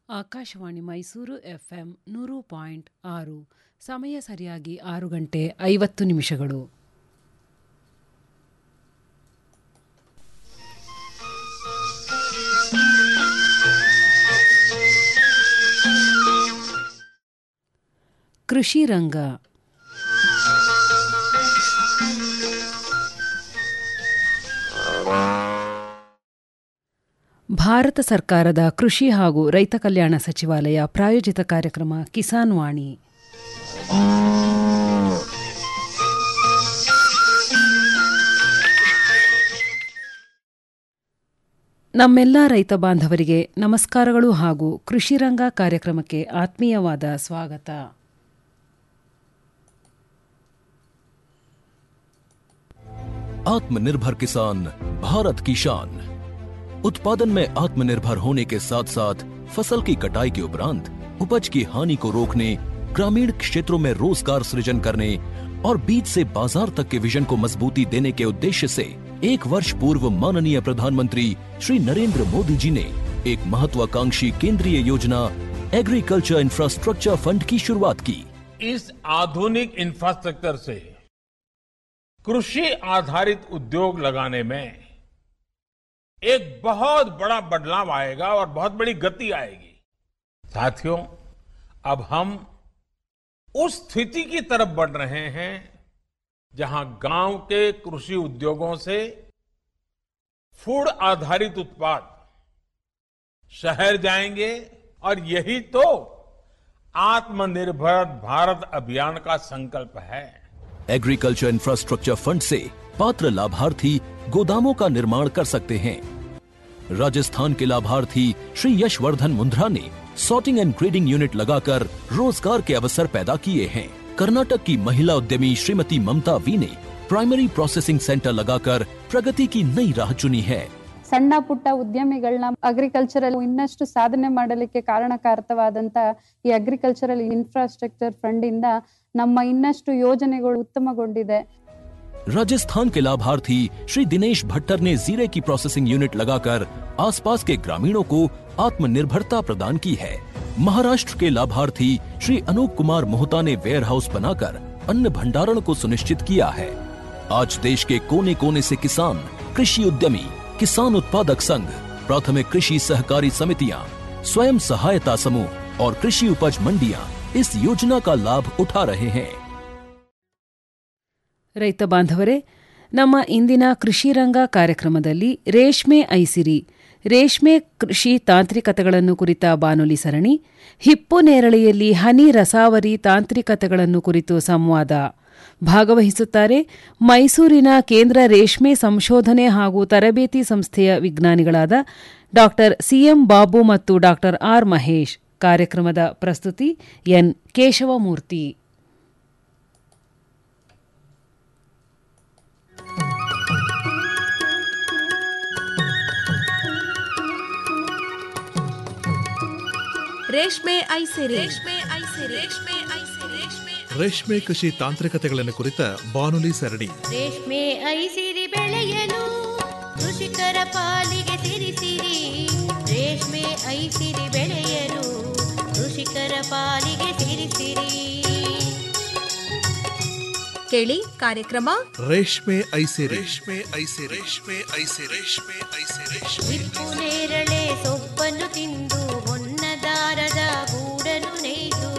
Akashvani Mysuru FM ನೂರು point ಆರು ಸಮಯ ಸರಿಯಾಗಿ ಆರು ಗಂಟೆ ಐವತ್ತು ನಿಮಿಷಗಳು ಕೃಷಿ ರಂಗ ಭಾರತ ಸರ್ಕಾರದ ಕೃಷಿ ಹಾಗೂ ರೈತ ಕಲ್ಯಾಣ ಸಚಿವಾಲಯ ಪ್ರಾಯೋಜಿತ ಕಾರ್ಯಕ್ರಮ ಕಿಸಾನ್ ವಾಣಿ ನಮ್ಮೆಲ್ಲ ರೈತ ಬಾಂಧವರಿಗೆ ನಮಸ್ಕಾರಗಳು ಹಾಗೂ ಕೃಷಿ ರಂಗ ಕಾರ್ಯಕ್ರಮಕ್ಕೆ ಆತ್ಮೀಯವಾದ ಸ್ವಾಗತ आत्मनिर्भर किसान भारत की शान उत्पादन में आत्मनिर्भर होने के साथ साथ फसल की कटाई के उपरांत उपज की हानि को रोकने ग्रामीण क्षेत्रों में रोजगार सृजन करने और बीज से बाजार तक के विजन को मजबूती देने के उद्देश्य से एक वर्ष पूर्व माननीय प्रधानमंत्री श्री नरेंद्र मोदी जी ने एक महत्वाकांक्षी केंद्रीय योजना एग्रीकल्चर इंफ्रास्ट्रक्चर फंड की शुरुआत की इस आधुनिक इंफ्रास्ट्रक्चर से कृषि आधारित उद्योग लगाने में एक बहुत बड़ा बदलाव आएगा और बहुत बड़ी गति आएगी साथियों अब हम उस स्थिति की तरफ बढ़ रहे हैं जहां गांव के कृषि उद्योगों से फूड आधारित उत्पाद शहर जाएंगे और यही तो आत्मनिर्भर भारत अभियान का संकल्प है एग्रीकल्चर इंफ्रास्ट्रक्चर फंड से पात्र लाभार्थी गोदामों का निर्माण कर सकते हैं राजस्थान के लाभार्थी श्री यशवर्धन मुंद्रा ने सॉर्टिंग एंड ग्रेडिंग यूनिट लगाकर रोजगार के अवसर पैदा किए हैं कर्नाटक की महिला उद्यमी श्रीमती ममता वी ने प्राइमरी प्रोसेसिंग सेंटर लगाकर प्रगति की नई राह चुनी है ಸಣ್ಣ ಪುಟ್ಟ ಉದ್ಯಮಿಗಳನ್ನ ಅಗ್ರಿಕಲ್ಚರಲ್ ಇನ್ನಷ್ಟು ಸಾಧನೆ ಮಾಡಲಿಕ್ಕೆ ಕಾರಣಕಾರಕವಾದಂತ ಈ ಅಗ್ರಿಕಲ್ಚರಲ್ ಇನ್ಫ್ರಾಸ್ಟ್ರಕ್ಚರ್ ಫಂಡ್ ಇಂದ ನಮ್ಮ ಇನ್ನಷ್ಟು ಯೋಜನೆಗಳು ಉತ್ತಮಗೊಂಡಿದೆ राजस्थान के लाभार्थी श्री दिनेश भट्टर ने जीरे की प्रोसेसिंग यूनिट लगाकर आसपास के ग्रामीणों को आत्मनिर्भरता प्रदान की है महाराष्ट्र के लाभार्थी श्री अनूप कुमार मोहता ने वेयर हाउस बनाकर अन्न भंडारण को सुनिश्चित किया है आज देश के कोने कोने से किसान कृषि उद्यमी किसान उत्पादक संघ प्राथमिक कृषि सहकारी समितियां स्वयं सहायता समूह और कृषि उपज मंडियां इस योजना का लाभ उठा रहे हैं ರೈತ ಬಾಂಧವರೇ ನಮ್ಮ ಇಂದಿನ ಕೃಷಿ ರಂಗ ಕಾರ್ಯಕ್ರಮದಲ್ಲಿ ರೇಷ್ಮೆ ಐಸಿರಿ ರೇಷ್ಮೆ ಕೃಷಿ ತಾಂತ್ರಿಕತೆಗಳನ್ನು ಕುರಿತ ಬಾನುಲಿ ಸರಣಿ ಹಿಪ್ಪು ನೇರಳೆಯಲ್ಲಿ ಹನಿ ರಸಾವರಿ ತಾಂತ್ರಿಕತೆಗಳನ್ನು ಕುರಿತು ಸಂವಾದ ಭಾಗವಹಿಸುತ್ತಾರೆ ಮೈಸೂರಿನ ಕೇಂದ್ರ ರೇಷ್ಮೆ ಸಂಶೋಧನೆ ಹಾಗೂ ತರಬೇತಿ ಸಂಸ್ಥೆಯ ವಿಜ್ಞಾನಿಗಳಾದ ಡಾ ಸಿಎಂ ಬಾಬು ಮತ್ತು ಡಾ ಆರ್ ಮಹೇಶ್ ಕಾರ್ಯಕ್ರಮದ ಪ್ರಸ್ತುತಿ ಎನ್ ಕೇಶವಮೂರ್ತಿ ರೇಷ್ಮೆ ಐಸಿರಿ ರೇಷ್ಮೆ ಐಸಿರಿ ರೇಷ್ಮೆ ಐಸಿರಿ ರೇಷ್ಮೆ ರೇಷ್ಮೆ ಕೃಷಿ ತಾಂತ್ರಿಕತೆಗಳನ್ನು ಕುರಿತ ಬಾನುಲಿ ಸರಣಿ ರೇಷ್ಮೆ ಐಸಿರಿ ಬೆಳೆಯಲು ಕೃಷಿಕರ ಪಾಲಿಗೆ ಸಿರಿಸಿರಿ ರೇಷ್ಮೆ ಐಸಿರಿ ಬೆಳೆಯಲು ಕೃಷಿಕರ ಪಾಲಿಗೆ ಸಿರಿಸಿರಿ ಕೇಳಿ ಕಾರ್ಯಕ್ರಮ ರೇಷ್ಮೆ ಐಸಿ ರೇಷ್ಮೆ ಐಸಿ ರೇಷ್ಮೆ ಐಸಿ ರೇಷ್ಮೆ ಐಸಿ ರೇಷ್ಮೆ ಹಿಪ್ಪು ನೇರಳೆ ಸೊಪ್ಪನ್ನು ತಿಂದು ಹೊನ್ನದಾರದ ಗೂಡನ್ನು ನೇಯ್ದು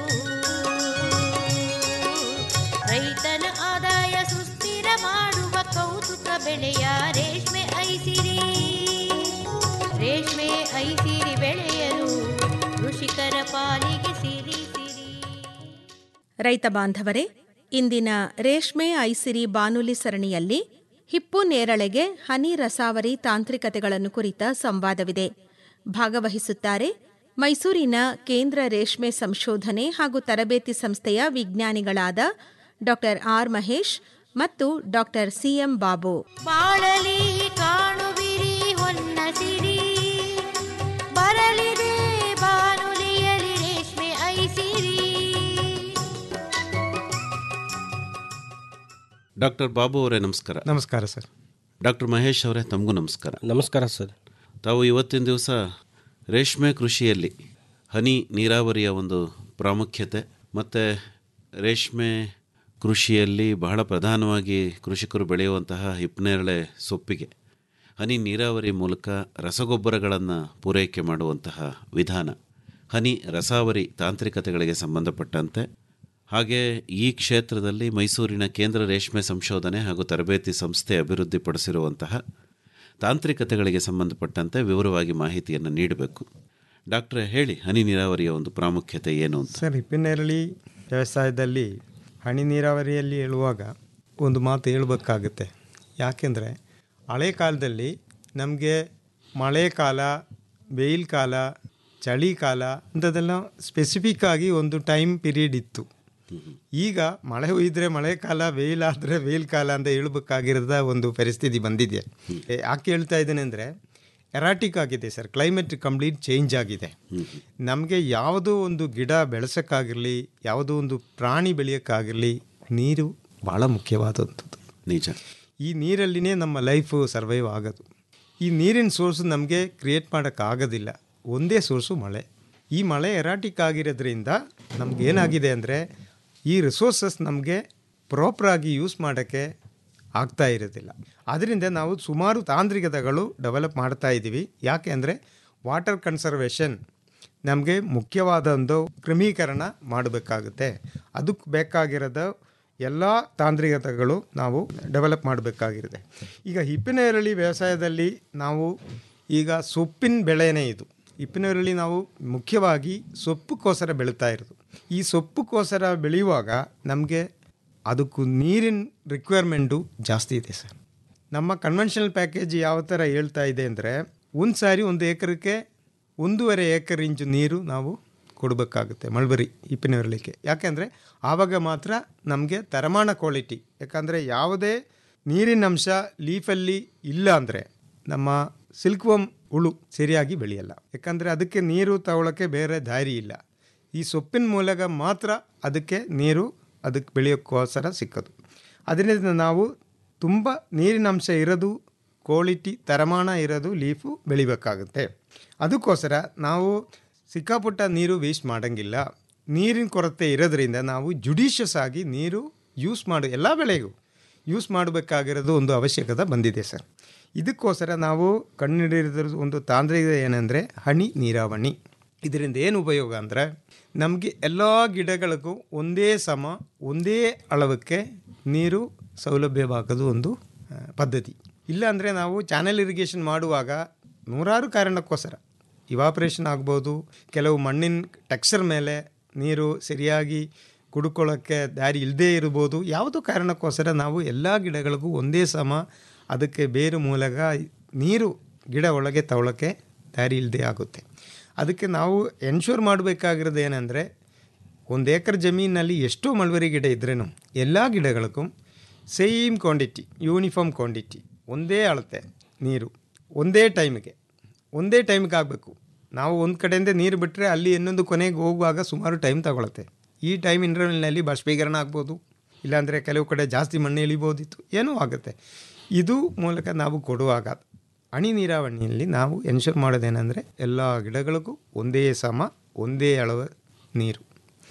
ರೈತನ ಆದಾಯ ಸುಸ್ಥಿರ ಮಾಡುವ ಕೌತುಕ ಬೆಳೆಯ ರೇಷ್ಮೆ ಐಸಿರಿ ರೇಷ್ಮೆ ಐಸಿರಿ ಬೆಳೆಯಲು ಕೃಷಿಕರ ಪಾಲಿಗೆ ಸಿರಿ ಸಿರಿ ರೈತ ಬಾಂಧವರೇ ಇಂದಿನ ರೇಷ್ಮೆ ಐಸಿರಿ ಬಾನುಲಿ ಸರಣಿಯಲ್ಲಿ ಹಿಪ್ಪು ನೇರಳೆಗೆ ಹನಿ ರಸಾವರಿ ತಾಂತ್ರಿಕತೆಗಳನ್ನು ಕುರಿತ ಸಂವಾದವಿದೆ ಭಾಗವಹಿಸುತ್ತಾರೆ ಮೈಸೂರಿನ ಕೇಂದ್ರ ರೇಷ್ಮೆ ಸಂಶೋಧನೆ ಹಾಗೂ ತರಬೇತಿ ಸಂಸ್ಥೆಯ ವಿಜ್ಞಾನಿಗಳಾದ ಡಾ ಆರ್ ಮಹೇಶ್ ಮತ್ತು ಡಾ ಸಿಎಂ ಬಾಬು ಬಾಳಲಿ ಕಾಣುವಿರಿ ಹೊನ್ನ ಸಿರಿ ಬರಲಿದೆ ಬಾನುಲಿಯಲಿ ರೇಷ್ಮೆ ಐಸಿರಿ ಡಾಕ್ಟರ್ ಬಾಬು ಅವರೇ ನಮಸ್ಕಾರ ನಮಸ್ಕಾರ ಸರ್ ಡಾಕ್ಟರ್ ಮಹೇಶ್ ಅವರೇ ತಮಗೂ ನಮಸ್ಕಾರ ನಮಸ್ಕಾರ ಸರ್ ತಾವು ಇವತ್ತಿನ ದಿವಸ ರೇಷ್ಮೆ ಕೃಷಿಯಲ್ಲಿ ಹನಿ ನೀರಾವರಿಯ ಒಂದು ಪ್ರಾಮುಖ್ಯತೆ ಮತ್ತು ರೇಷ್ಮೆ ಕೃಷಿಯಲ್ಲಿ ಬಹಳ ಪ್ರಧಾನವಾಗಿ ಕೃಷಿಕರು ಬೆಳೆಯುವಂತಹ ಹಿಪ್ಪನೇರಳೆ ಸೊಪ್ಪಿಗೆ ಹನಿ ನೀರಾವರಿ ಮೂಲಕ ರಸಗೊಬ್ಬರಗಳನ್ನು ಪೂರೈಕೆ ಮಾಡುವಂತಹ ವಿಧಾನ ಹನಿ ರಸಾವರಿ ತಾಂತ್ರಿಕತೆಗಳಿಗೆ ಸಂಬಂಧಪಟ್ಟಂತೆ ಹಾಗೆ ಈ ಕ್ಷೇತ್ರದಲ್ಲಿ ಮೈಸೂರಿನ ಕೇಂದ್ರ ರೇಷ್ಮೆ ಸಂಶೋಧನೆ ಹಾಗೂ ತರಬೇತಿ ಸಂಸ್ಥೆ ಅಭಿವೃದ್ಧಿಪಡಿಸಿರುವಂತಹ ತಾಂತ್ರಿಕತೆಗಳಿಗೆ ಸಂಬಂಧಪಟ್ಟಂತೆ ವಿವರವಾಗಿ ಮಾಹಿತಿಯನ್ನು ನೀಡಬೇಕು ಡಾಕ್ಟ್ರೆ ಹೇಳಿ ಹನಿ ನೀರಾವರಿಯ ಒಂದು ಪ್ರಾಮುಖ್ಯತೆ ಏನು ಅಂತ ಸರ್ ಹಿಪ್ಪಿನೇರಳಿ ವ್ಯವಸಾಯದಲ್ಲಿ ಹನಿ ನೀರಾವರಿಯಲ್ಲಿ ಹೇಳುವಾಗ ಒಂದು ಮಾತು ಹೇಳಬೇಕಾಗುತ್ತೆ ಯಾಕೆಂದರೆ ಹಳೆ ಕಾಲದಲ್ಲಿ ನಮಗೆ ಮಳೆಕಾಲ ಬೇಯಿಲ್ ಕಾಲ ಚಳಿಕಾಲ ಅಂಥದ್ದೆಲ್ಲ ಸ್ಪೆಸಿಫಿಕ್ ಆಗಿ ಒಂದು ಟೈಮ್ ಪೀರಿಯಡ್ ಇತ್ತು ಈಗ ಮಳೆ ಹುಯ್ದರೆ ಮಳೆಕಾಲ ಬೇಯಿಲಾದರೆ ಬೇಯಿಲ್ ಕಾಲ ಅಂತ ಹೇಳ್ಬೇಕಾಗಿರೋದ ಒಂದು ಪರಿಸ್ಥಿತಿ ಬಂದಿದೆ ಯಾಕೆ ಹೇಳ್ತಾ ಇದ್ದೇನೆ ಅಂದರೆ ಎರಾಟಿಕ್ ಆಗಿದೆ ಸರ್ ಕ್ಲೈಮೇಟ್ ಕಂಪ್ಲೀಟ್ ಚೇಂಜ್ ಆಗಿದೆ ನಮಗೆ ಯಾವುದೋ ಒಂದು ಗಿಡ ಬೆಳೆಸೋಕ್ಕಾಗಿರಲಿ ಯಾವುದೋ ಒಂದು ಪ್ರಾಣಿ ಬೆಳೆಯೋಕ್ಕಾಗಿರಲಿ ನೀರು ಭಾಳ ಮುಖ್ಯವಾದಂಥದ್ದು ನಿಜ ಈ ನೀರಲ್ಲಿನೇ ನಮ್ಮ ಲೈಫು ಸರ್ವೈವ್ ಆಗೋದು ಈ ನೀರಿನ ಸೋರ್ಸು ನಮಗೆ ಕ್ರಿಯೇಟ್ ಮಾಡೋಕ್ಕಾಗೋದಿಲ್ಲ ಒಂದೇ ಸೋರ್ಸು ಮಳೆ ಈ ಮಳೆ ಎರಾಟಿಕ್ ಆಗಿರೋದ್ರಿಂದ ನಮ್ಗೆ ಏನಾಗಿದೆ ಅಂದರೆ ಈ ರಿಸೋರ್ಸಸ್ ನಮಗೆ ಪ್ರಾಪರಾಗಿ ಯೂಸ್ ಮಾಡೋಕ್ಕೆ ಆಗ್ತಾ ಇರೋದಿಲ್ಲ ಅದರಿಂದ ನಾವು ಸುಮಾರು ತಾಂತ್ರಿಕತೆಗಳು ಡೆವಲಪ್ ಮಾಡ್ತಾ ಇದ್ದೀವಿ ಯಾಕೆ ಅಂದರೆ ವಾಟರ್ ಕನ್ಸರ್ವೇಷನ್ ನಮಗೆ ಮುಖ್ಯವಾದ ಒಂದು ಕ್ರಮೀಕರಣ ಮಾಡಬೇಕಾಗುತ್ತೆ ಅದಕ್ಕೆ ಬೇಕಾಗಿರೋದು ಎಲ್ಲ ತಾಂತ್ರಿಕತೆಗಳು ನಾವು ಡೆವಲಪ್ ಮಾಡಬೇಕಾಗಿರುತ್ತೆ ಈಗ ಹಿಪ್ಪಿನೇರಳಿ ವ್ಯವಸಾಯದಲ್ಲಿ ನಾವು ಈಗ ಸೊಪ್ಪಿನ ಬೆಳೆನೇ ಇದು ಹಿಪ್ಪಿನೇರಳಿ ನಾವು ಮುಖ್ಯವಾಗಿ ಸೊಪ್ಪುಕೋಸರ ಬೆಳೀತಾ ಇರೋದು ಈ ಸೊಪ್ಪುಕೋಸರ ಬೆಳೆಯುವಾಗ ನಮಗೆ ಅದಕ್ಕೂ ನೀರಿನ ರಿಕ್ವೈರ್ಮೆಂಟು ಜಾಸ್ತಿ ಇದೆ ಸರ್ ನಮ್ಮ ಕನ್ವೆನ್ಷನಲ್ ಪ್ಯಾಕೇಜ್ ಯಾವ ಥರ ಹೇಳ್ತಾ ಇದೆ ಅಂದರೆ ಒಂದು ಸಾರಿ ಒಂದು ಏಕರಕ್ಕೆ ಒಂದೂವರೆ ಏಕರ್ ಇಂಚು ನೀರು ನಾವು ಕೊಡಬೇಕಾಗುತ್ತೆ ಮಳ್ಬರಿ ಹಿಪ್ಪಿನವರಲಿಕ್ಕೆ ಯಾಕೆಂದರೆ ಆವಾಗ ಮಾತ್ರ ನಮಗೆ ತರಮಾನ ಕ್ವಾಲಿಟಿ ಯಾಕಂದರೆ ಯಾವುದೇ ನೀರಿನ ಅಂಶ ಲೀಫಲ್ಲಿ ಇಲ್ಲ ಅಂದರೆ ನಮ್ಮ ಸಿಲ್ಕ್ವಮ್ ಹುಳು ಸರಿಯಾಗಿ ಬೆಳೆಯಲ್ಲ ಯಾಕಂದರೆ ಅದಕ್ಕೆ ನೀರು ತಗೊಳ್ಳೋಕ್ಕೆ ಬೇರೆ ದಾರಿ ಇಲ್ಲ ಈ ಸೊಪ್ಪಿನ ಮೂಲಕ ಮಾತ್ರ ಅದಕ್ಕೆ ನೀರು ಅದಕ್ಕೆ ಬೆಳೆಯೋಕ್ಕೋಸ್ಕರ ಸಿಕ್ಕೋದು ಅದರಿಂದ ನಾವು ತುಂಬ ನೀರಿನ ಅಂಶ ಇರೋದು ಕ್ವಾಲಿಟಿ ತರಮಾನ ಇರೋದು ಲೀಫು ಬೆಳಿಬೇಕಾಗುತ್ತೆ ಅದಕ್ಕೋಸ್ಕರ ನಾವು ಸಿಕ್ಕಾಪುಟ್ಟ ನೀರು ವೇಸ್ಟ್ ಮಾಡೋಂಗಿಲ್ಲ ನೀರಿನ ಕೊರತೆ ಇರೋದ್ರಿಂದ ನಾವು ಜುಡಿಷಿಯಸ್ ಆಗಿ ನೀರು ಯೂಸ್ ಮಾಡು ಎಲ್ಲ ಬೆಳೆಗೂ ಯೂಸ್ ಮಾಡಬೇಕಾಗಿರೋದು ಒಂದು ಅವಶ್ಯಕತೆ ಬಂದಿದೆ ಸರ್ ಇದಕ್ಕೋಸ್ಕರ ನಾವು ಕಂಡುಹಿಡಿದಿರೋ ಒಂದು ತಾಂತ್ರಿಕ ಏನಂದರೆ ಹನಿ ನೀರಾವರಿ ಇದರಿಂದ ಏನು ಉಪಯೋಗ ಅಂದರೆ ನಮಗೆ ಎಲ್ಲ ಗಿಡಗಳಿಗೂ ಒಂದೇ ಸಮ ಒಂದೇ ಅಳವಕ್ಕೆ ನೀರು ಸೌಲಭ್ಯವಾಗೋದು ಒಂದು ಆ, ಪದ್ಧತಿ ಇಲ್ಲಾಂದರೆ ನಾವು ಚಾನೆಲ್ ಇರಿಗೇಷನ್ ಮಾಡುವಾಗ ನೂರಾರು ಕಾರಣಕ್ಕೋಸ್ಕರ ಇವಾಪ್ರೇಷನ್ ಆಗ್ಬೋದು ಕೆಲವು ಮಣ್ಣಿನ ಟೆಕ್ಸ್ಚರ್ ಮೇಲೆ ನೀರು ಸರಿಯಾಗಿ ಕುಡ್ಕೊಳ್ಳೋಕ್ಕೆ ದಾರಿ ಇಲ್ಲದೇ ಇರ್ಬೋದು ಯಾವುದೋ ಕಾರಣಕ್ಕೋಸ್ಕರ ನಾವು ಎಲ್ಲ ಗಿಡಗಳಿಗೂ ಒಂದೇ ಸಮ ಅದಕ್ಕೆ ಬೇರು ಮೂಲಕ ನೀರು ಗಿಡ ಒಳಗೆ ತಗೊಳ್ಳೋಕ್ಕೆ ದಾರಿ ಇಲ್ಲದೆ ಆಗುತ್ತೆ ಅದಕ್ಕೆ ನಾವು ಎನ್ಶೂರ್ ಮಾಡಬೇಕಾಗಿರೋದು ಏನಂದರೆ ಒಂದು ಏಕರ್ ಜಮೀನಲ್ಲಿ ಎಷ್ಟೋ ಮಳ್ಬರಿ ಗಿಡ ಇದ್ರೇನು ಎಲ್ಲ ಗಿಡಗಳಿಗೂ ಸೇಮ್ ಕ್ವಾಂಟಿಟಿ ಯೂನಿಫಾರ್ಮ್ ಕ್ವಾಂಟಿಟಿ ಒಂದೇ ಅಳತೆ ನೀರು ಒಂದೇ ಟೈಮಿಗೆ ಒಂದೇ ಟೈಮ್ಗೆ ಆಗಬೇಕು ನಾವು ಒಂದು ಕಡೆಯಿಂದ ನೀರು ಬಿಟ್ಟರೆ ಅಲ್ಲಿ ಇನ್ನೊಂದು ಕೊನೆಗೆ ಹೋಗುವಾಗ ಸುಮಾರು ಟೈಮ್ ತಗೊಳುತ್ತೆ ಈ ಟೈಮ್ ಇಂಟರ್ವಲ್ನಲ್ಲಿ ಬಾಷ್ಪೀಕರಣ ಆಗ್ಬೋದು ಇಲ್ಲಾಂದರೆ ಕೆಲವು ಕಡೆ ಜಾಸ್ತಿ ಮಣ್ಣು ಇಳಿಬೋದಿತ್ತು ಏನೂ ಆಗುತ್ತೆ ಇದು ಮೂಲಕ ನಾವು ಕೊಡುವಾಗ ಹನಿ ನೀರಾವರಿಯಲ್ಲಿ ನಾವು ಎನ್ಶೂರ್ ಮಾಡೋದೇನೆಂದರೆ ಎಲ್ಲ ಗಿಡಗಳಿಗೂ ಒಂದೇ ಸಮ ಒಂದೇ ಅಳವ ನೀರು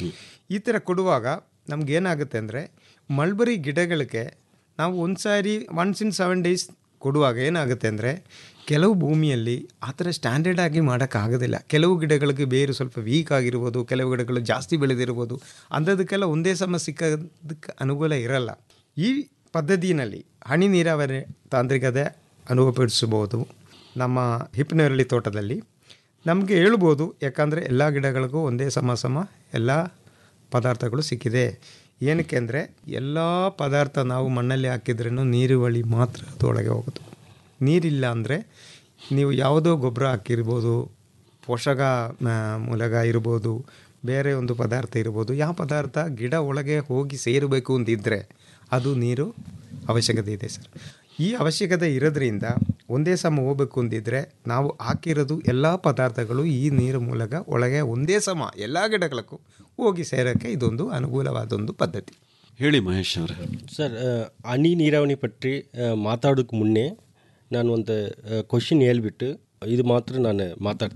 ಈ ಥರ ಕೊಡುವಾಗ ನಮಗೇನಾಗುತ್ತೆ ಅಂದರೆ ಮಲ್ಬರಿ ಗಿಡಗಳಿಗೆ ನಾವು ಒಂದು ಸಾರಿ ಒನ್ಸ್ ಇನ್ ಸೆವೆನ್ ಡೇಸ್ ಕೊಡುವಾಗ ಏನಾಗುತ್ತೆ ಅಂದರೆ ಕೆಲವು ಭೂಮಿಯಲ್ಲಿ ಆ ಥರ ಸ್ಟ್ಯಾಂಡರ್ಡ್ ಆಗಿ ಮಾಡೋಕ್ಕಾಗೋದಿಲ್ಲ ಕೆಲವು ಗಿಡಗಳಿಗೆ ಬೇರು ಸ್ವಲ್ಪ ವೀಕ್ ಆಗಿರ್ಬೋದು ಕೆಲವು ಗಿಡಗಳು ಜಾಸ್ತಿ ಬೆಳೆದಿರ್ಬೋದು ಅಂಥದಕ್ಕೆಲ್ಲ ಒಂದೇ ಸಮ ಸಿಕ್ಕೋದಕ್ಕೆ ಅನುಕೂಲ ಇರಲ್ಲ ಈ ಪದ್ಧತಿನಲ್ಲಿ ಹನಿ ನೀರಾವರಿ ತಾಂತ್ರಿಕತೆ ಅನುಭವಿಸಬಹುದು ನಮ್ಮ ಹಿಪ್ಪನೇರಳಿ ತೋಟದಲ್ಲಿ ನಮಗೆ ಹೇಳ್ಬೋದು ಯಾಕಂದರೆ ಎಲ್ಲ ಗಿಡಗಳಿಗೂ ಒಂದೇ ಸಮ ಸಮ ಎಲ್ಲ ಪದಾರ್ಥಗಳು ಸಿಕ್ಕಿದೆ ಏನಕ್ಕೆ ಅಂದರೆ ಎಲ್ಲ ಪದಾರ್ಥ ನಾವು ಮಣ್ಣಲ್ಲಿ ಹಾಕಿದ್ರೂ ನೀರು ಬಳಿ ಮಾತ್ರ ಅದರೊಳಗೆ ಹೋಗೋದು ನೀರಿಲ್ಲ ಅಂದರೆ ನೀವು ಯಾವುದೋ ಗೊಬ್ಬರ ಹಾಕಿರ್ಬೋದು ಪೋಷಕ ಆ, ಮೂಲಕ ಇರ್ಬೋದು ಬೇರೆ ಒಂದು ಪದಾರ್ಥ ಇರ್ಬೋದು ಯಾವ ಪದಾರ್ಥ ಗಿಡ ಒಳಗೆ ಹೋಗಿ ಸೇರಬೇಕು ಅಂತಿದ್ದರೆ ಅದು ನೀರು ಅವಶ್ಯಕತೆ ಇದೆ ಸರ್ ಈ ಅವಶ್ಯಕತೆ ಇರೋದ್ರಿಂದ ಒಂದೇ ಸಮ ಹೋಗ್ಬೇಕು ಅಂದಿದ್ರೆ ನಾವು ಹಾಕಿರೋದು ಎಲ್ಲ ಪದಾರ್ಥಗಳು ಈ ನೀರು ಮೂಲಕ ಒಳಗೆ ಒಂದೇ ಸಮ ಎಲ್ಲ ಗಿಡಗಳಿಗೂ ಹೋಗಿ ಸೇರೋಕ್ಕೆ ಇದೊಂದು ಅನುಕೂಲವಾದೊಂದು ಪದ್ಧತಿ ಹೇಳಿ ಮಹೇಶ್ ಅವರೇ ಸರ್ ಆ, ಹನಿ ನೀರಾವರಿ ಪಟ್ಟಿ ಮಾತಾಡೋಕ್ಕೆ ಮುನ್ನೆ ನಾನು ಒಂದು ಕ್ವಶನ್ ಹೇಳ್ಬಿಟ್ಟು ಇದು ಮಾತ್ರ ನಾನು ಮಾತಾಡ್ತೀನಿ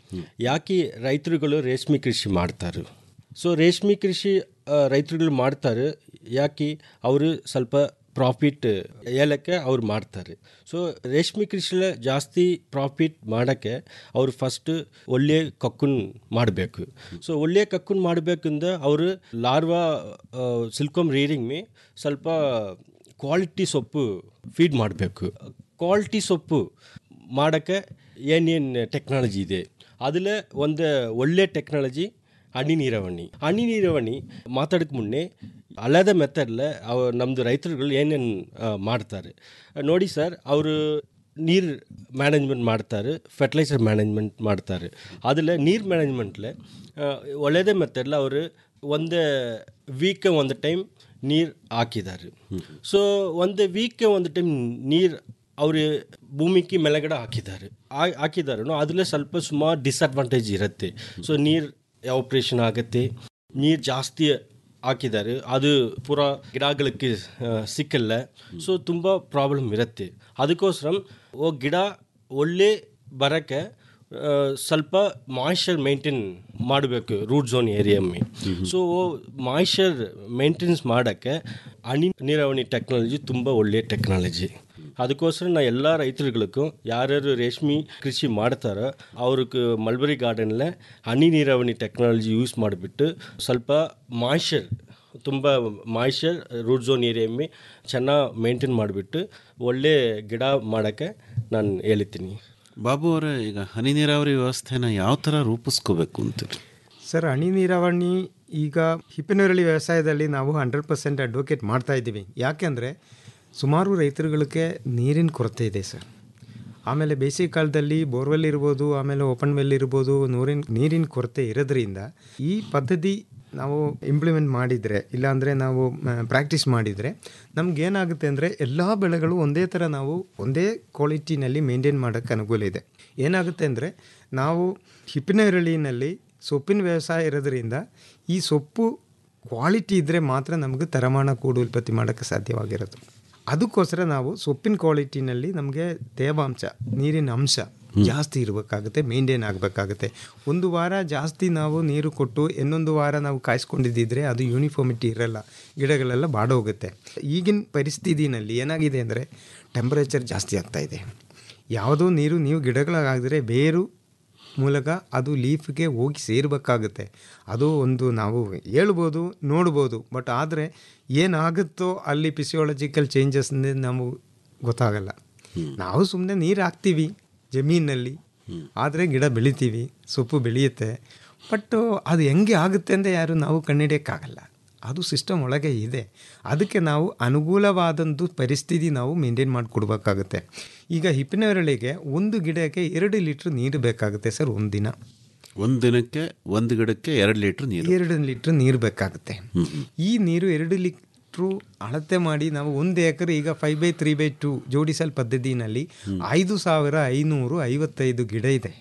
ಯಾಕೆ ರೈತರುಗಳು ರೇಷ್ಮೆ ಕೃಷಿ ಮಾಡ್ತಾರೆ ಸೊ ರೇಷ್ಮೆ ಕೃಷಿ ಆ, ರೈತರುಗಳು ಮಾಡ್ತಾರೆ ಯಾಕೆ ಅವರು ಸ್ವಲ್ಪ ಪ್ರಾಫಿಟ್ ಏಲಕ್ಕೆ ಅವ್ರು ಮಾಡ್ತಾರೆ ಸೊ ರೇಷ್ಮೆ ಕೃಷಿಲ ಜಾಸ್ತಿ ಪ್ರಾಫಿಟ್ ಮಾಡೋಕ್ಕೆ ಅವ್ರು ಫಸ್ಟ್ ಒಳ್ಳೆಯ ಕಕ್ಕುನ್ ಮಾಡಬೇಕು ಸೊ ಒಳ್ಳೆಯ ಕಕ್ಕುನ್ ಮಾಡಬೇಕಂದ ಅವರು ಲಾರ್ವಾ ಸಿಲ್ಕೋಮ್ ರೀರಿಂಗ್ ಮೇ ಸ್ವಲ್ಪ ಕ್ವಾಲಿಟಿ ಸೊಪ್ಪು ಫೀಡ್ ಮಾಡಬೇಕು ಕ್ವಾಲಿಟಿ ಸೊಪ್ಪು ಮಾಡೋಕ್ಕೆ ಏನೇನು ಟೆಕ್ನಾಲಜಿ ಇದೆ அதில் ಒಂದು ಒಳ್ಳೆ ಟೆಕ್ನಾಲಜಿ ಹನಿ ನೀರಾವರಿ ಹನಿ ನೀರಾವರಿ ಮಾತಾಡೋಕ್ಕೆ ಮುನ್ನೆ ಅಲ್ಲದ ಮೆಥಡ್ಲ ಅವ ನಮ್ಮದು ರೈತರುಗಳು ಏನೇನು ಮಾಡ್ತಾರೆ ನೋಡಿ ಸರ್ ಅವರು ನೀರು ಮ್ಯಾನೇಜ್ಮೆಂಟ್ ಮಾಡ್ತಾರೆ ಫರ್ಟಿಲೈಸರ್ ಮ್ಯಾನೇಜ್ಮೆಂಟ್ ಮಾಡ್ತಾರೆ அதில் ನೀರು ಮ್ಯಾನೇಜ್ಮೆಂಟ್ಲೆ ಒಳ್ಳೆಯದೇ ಮೆಥಡ್ಲ ಅವರು ಒಂದು ವೀಕ್ ಒಂದು ಟೈಮ್ ನೀರು ಹಾಕಿದ್ದಾರೆ ಸೊ ಒಂದು ವೀಕ್ ಒಂದು ಟೈಮ್ ನೀರು ಅವರು ಭೂಮಿಗೆ ಮೇಲೆಗಡೆ ಹಾಕಿದ್ದಾರೆ ಆ- ಹಾಕಿದ್ದಾರೆ ಅದರಲ್ಲೇ ಸ್ವಲ್ಪ ಸುಮಾರು ಡಿಸಡ್ವಾಂಟೇಜ್ ಇರುತ್ತೆ ಸೊ ನೀರು ಆಪ್ರೇಷನ್ ಆಗುತ್ತೆ ನೀರು ಜಾಸ್ತಿ ಹಾಕಿದ್ದಾರೆ ಅದು ಪೂರ ಗಿಡಗಳಿಗೆ ಆ, ಸಿಕ್ಕಲ್ಲ ಸೊ ತುಂಬ ಪ್ರಾಬ್ಲಮ್ ಇರುತ್ತೆ ಅದಕ್ಕೋಸ್ಕರ ಓ ಗಿಡ ಒಳ್ಳೆ ಬರೋಕ್ಕೆ ಆ, ಸ್ವಲ್ಪ ಮಾಯ್ಶ್ಚರ್ ಮೇಂಟೈನ್ ಮಾಡಬೇಕು ರೂಟ್ ಝೋನ್ ಏರಿಯಮ್ಮಿ ಸೊ ಮಾಯ್ಶ್ಚರ್ ಮೇಂಟೆನೆನ್ಸ್ ಮಾಡೋಕ್ಕೆ ಹನಿ ನೀರಾವರಿ ಟೆಕ್ನಾಲಜಿ ತುಂಬ ಒಳ್ಳೆಯ ಟೆಕ್ನಾಲಜಿ ಅದಕ್ಕೋಸ್ಕರ ನಾ ಎಲ್ಲ ರೈತರುಗಳಿಗೂ ಯಾರ್ಯಾರು ರೇಷ್ಮೆ ಕೃಷಿ ಮಾಡ್ತಾರೋ ಅವ್ರಿಗೆ ಮಲ್ಬರಿ ಗಾರ್ಡನ್ಲೆ ಹನಿ ನೀರಾವರಿ ಟೆಕ್ನಾಲಜಿ ಯೂಸ್ ಮಾಡಿಬಿಟ್ಟು ಸ್ವಲ್ಪ ಮಾಯ್ಶ್ಚರ್ ತುಂಬ ಮಾಯ್ಶ್ಚರ್ ರೂಟ್ ಝೋನ್ ಏರಿಯಮ್ಮಿ ಚೆನ್ನಾಗಿ ಮೇಂಟೈನ್ ಮಾಡಿಬಿಟ್ಟು ಒಳ್ಳೆ ಗಿಡ ಮಾಡೋಕ್ಕೆ ನಾನು ಹೇಳ್ತೀನಿ ಬಾಬು ಅವರೇ ಈಗ ಹನಿ ನೀರಾವರಿ ವ್ಯವಸ್ಥೆನ ಯಾವ ಥರ ರೂಪಿಸ್ಕೋಬೇಕು ಅಂತೀರಿ ಸರ್ ಹನಿ ನೀರಾವರಿ ಈಗ ಹಿಪ್ಪನರಳಿ ವ್ಯವಸಾಯದಲ್ಲಿ ನಾವು ಹಂಡ್ರೆಡ್ ಪರ್ಸೆಂಟ್ ಅಡ್ವೊಕೇಟ್ ಮಾಡ್ತಾ ಇದ್ದೀವಿ ಯಾಕೆಂದರೆ ಸುಮಾರು ರೈತರುಗಳಿಗೆ ನೀರಿನ ಕೊರತೆ ಇದೆ ಸರ್ ಆಮೇಲೆ ಬೇಸಿಗೆ ಕಾಲದಲ್ಲಿ ಬೋರ್ವೆಲ್ ಇರ್ಬೋದು ಆಮೇಲೆ ಓಪನ್ ವೆಲ್ ಇರ್ಬೋದು ನೀರಿನ ನೀರಿನ ಕೊರತೆ ಇರೋದ್ರಿಂದ ಈ ಪದ್ಧತಿ ನಾವು ಇಂಪ್ಲಿಮೆಂಟ್ ಮಾಡಿದರೆ ಇಲ್ಲಾಂದರೆ ನಾವು ಪ್ರಾಕ್ಟೀಸ್ ಮಾಡಿದರೆ ನಮಗೇನಾಗುತ್ತೆ ಅಂದರೆ ಎಲ್ಲ ಬೆಳೆಗಳು ಒಂದೇ ಥರ ನಾವು ಒಂದೇ ಕ್ವಾಲಿಟಿನಲ್ಲಿ ಮೇಂಟೈನ್ ಮಾಡೋಕ್ಕೆ ಅನುಕೂಲ ಇದೆ ಏನಾಗುತ್ತೆ ಅಂದರೆ ನಾವು ಹಿಪ್ಪಿನರಳಿನಲ್ಲಿ ಸೊಪ್ಪಿನ ವ್ಯವಸಾಯ ಇರೋದ್ರಿಂದ ಈ ಸೊಪ್ಪು ಕ್ವಾಲಿಟಿ ಇದ್ದರೆ ಮಾತ್ರ ನಮಗೆ ತರಮಾನ ಕೂಡು ಉತ್ಪತ್ತಿ ಮಾಡೋಕ್ಕೆ ಸಾಧ್ಯವಾಗಿರೋದು ಅದಕ್ಕೋಸ್ಕರ ನಾವು ಸೊಪ್ಪಿನ ಕ್ವಾಲಿಟಿನಲ್ಲಿ ನಮಗೆ ತೇವಾಂಶ ನೀರಿನ ಅಂಶ ಜಾಸ್ತಿ ಇರಬೇಕಾಗುತ್ತೆ ಮೇಂಟೈನ್ ಆಗಬೇಕಾಗುತ್ತೆ ಒಂದು ವಾರ ಜಾಸ್ತಿ ನಾವು ನೀರು ಕೊಟ್ಟು ಇನ್ನೊಂದು ವಾರ ನಾವು ಕಾಯಿಸ್ಕೊಂಡಿದ್ದಿದ್ರೆ ಅದು ಯೂನಿಫಾರ್ಮಿಟಿ ಇರಲ್ಲ ಗಿಡಗಳೆಲ್ಲ ಬಾಡೋಗುತ್ತೆ ಈಗಿನ ಪರಿಸ್ಥಿತಿನಲ್ಲಿ ಏನಾಗಿದೆ ಅಂದರೆ ಟೆಂಪರೇಚರ್ ಜಾಸ್ತಿ ಆಗ್ತಾ ಇದೆ ಯಾವುದೋ ನೀರು ನೀವು ಗಿಡಗಳಾಗಿದ್ರೆ ಬೇರು ಮೂಲಕ ಅದು ಲೀಫ್ಗೆ ಹೋಗಿ ಸೇರಬೇಕಾಗುತ್ತೆ ಅದು ಒಂದು ನಾವು ಹೇಳ್ಬೋದು ನೋಡ್ಬೋದು ಬಟ್ ಆದರೆ ಏನಾಗುತ್ತೋ ಅಲ್ಲಿ ಫಿಸಿಯಾಲಜಿಕಲ್ ಚೇಂಜಸ್ ನಾವು ಗೊತ್ತಾಗಲ್ಲ ನಾವು ಸುಮ್ಮನೆ ನೀರು ಹಾಕ್ತೀವಿ ಜಮೀನಲ್ಲಿ ಆದರೆ ಗಿಡ ಬೆಳಿತೀವಿ ಸೊಪ್ಪು ಬೆಳೆಯುತ್ತೆ ಬಟ್ ಅದು ಹೆಂಗೆ ಆಗುತ್ತೆ ಅಂತ ಯಾರು ನಾವು ಕಂಡುಹಿಡಿಯೋಕ್ಕಾಗಲ್ಲ ಅದು ಸಿಸ್ಟಮ್ ಒಳಗೆ ಇದೆ ಅದಕ್ಕೆ ನಾವು ಅನುಕೂಲವಾದಂಥ ಪರಿಸ್ಥಿತಿ ನಾವು ಮೇಂಟೈನ್ ಮಾಡಿ ಕೊಡಬೇಕಾಗುತ್ತೆ ಈಗ ಹಿಪ್ಪಿನವರಳಿಗೆ ಒಂದು ಗಿಡಕ್ಕೆ ಎರಡು ಲೀಟ್ರ್ ನೀರು ಬೇಕಾಗುತ್ತೆ ಸರ್ ಒಂದು ದಿನ ಒಂದು ದಿನಕ್ಕೆ ಒಂದು ಗಿಡಕ್ಕೆ ಎರಡು ಲೀಟ್ರ್ ನೀರು ಎರಡು ಲೀಟ್ರ್ ನೀರು ಬೇಕಾಗುತ್ತೆ ಈ ನೀರು ಎರಡು ಲೀಟ್ರು ಅಳತೆ ಮಾಡಿ ನಾವು ಒಂದು ಎಕರೆ ಈಗ five by three by two ಜೋಡಿಸಲ್ ಪದ್ಧತಿನಲ್ಲಿ ಐದು ಸಾವಿರ ಐನೂರು ಐವತ್ತೈದು ಗಿಡ ಇದೆ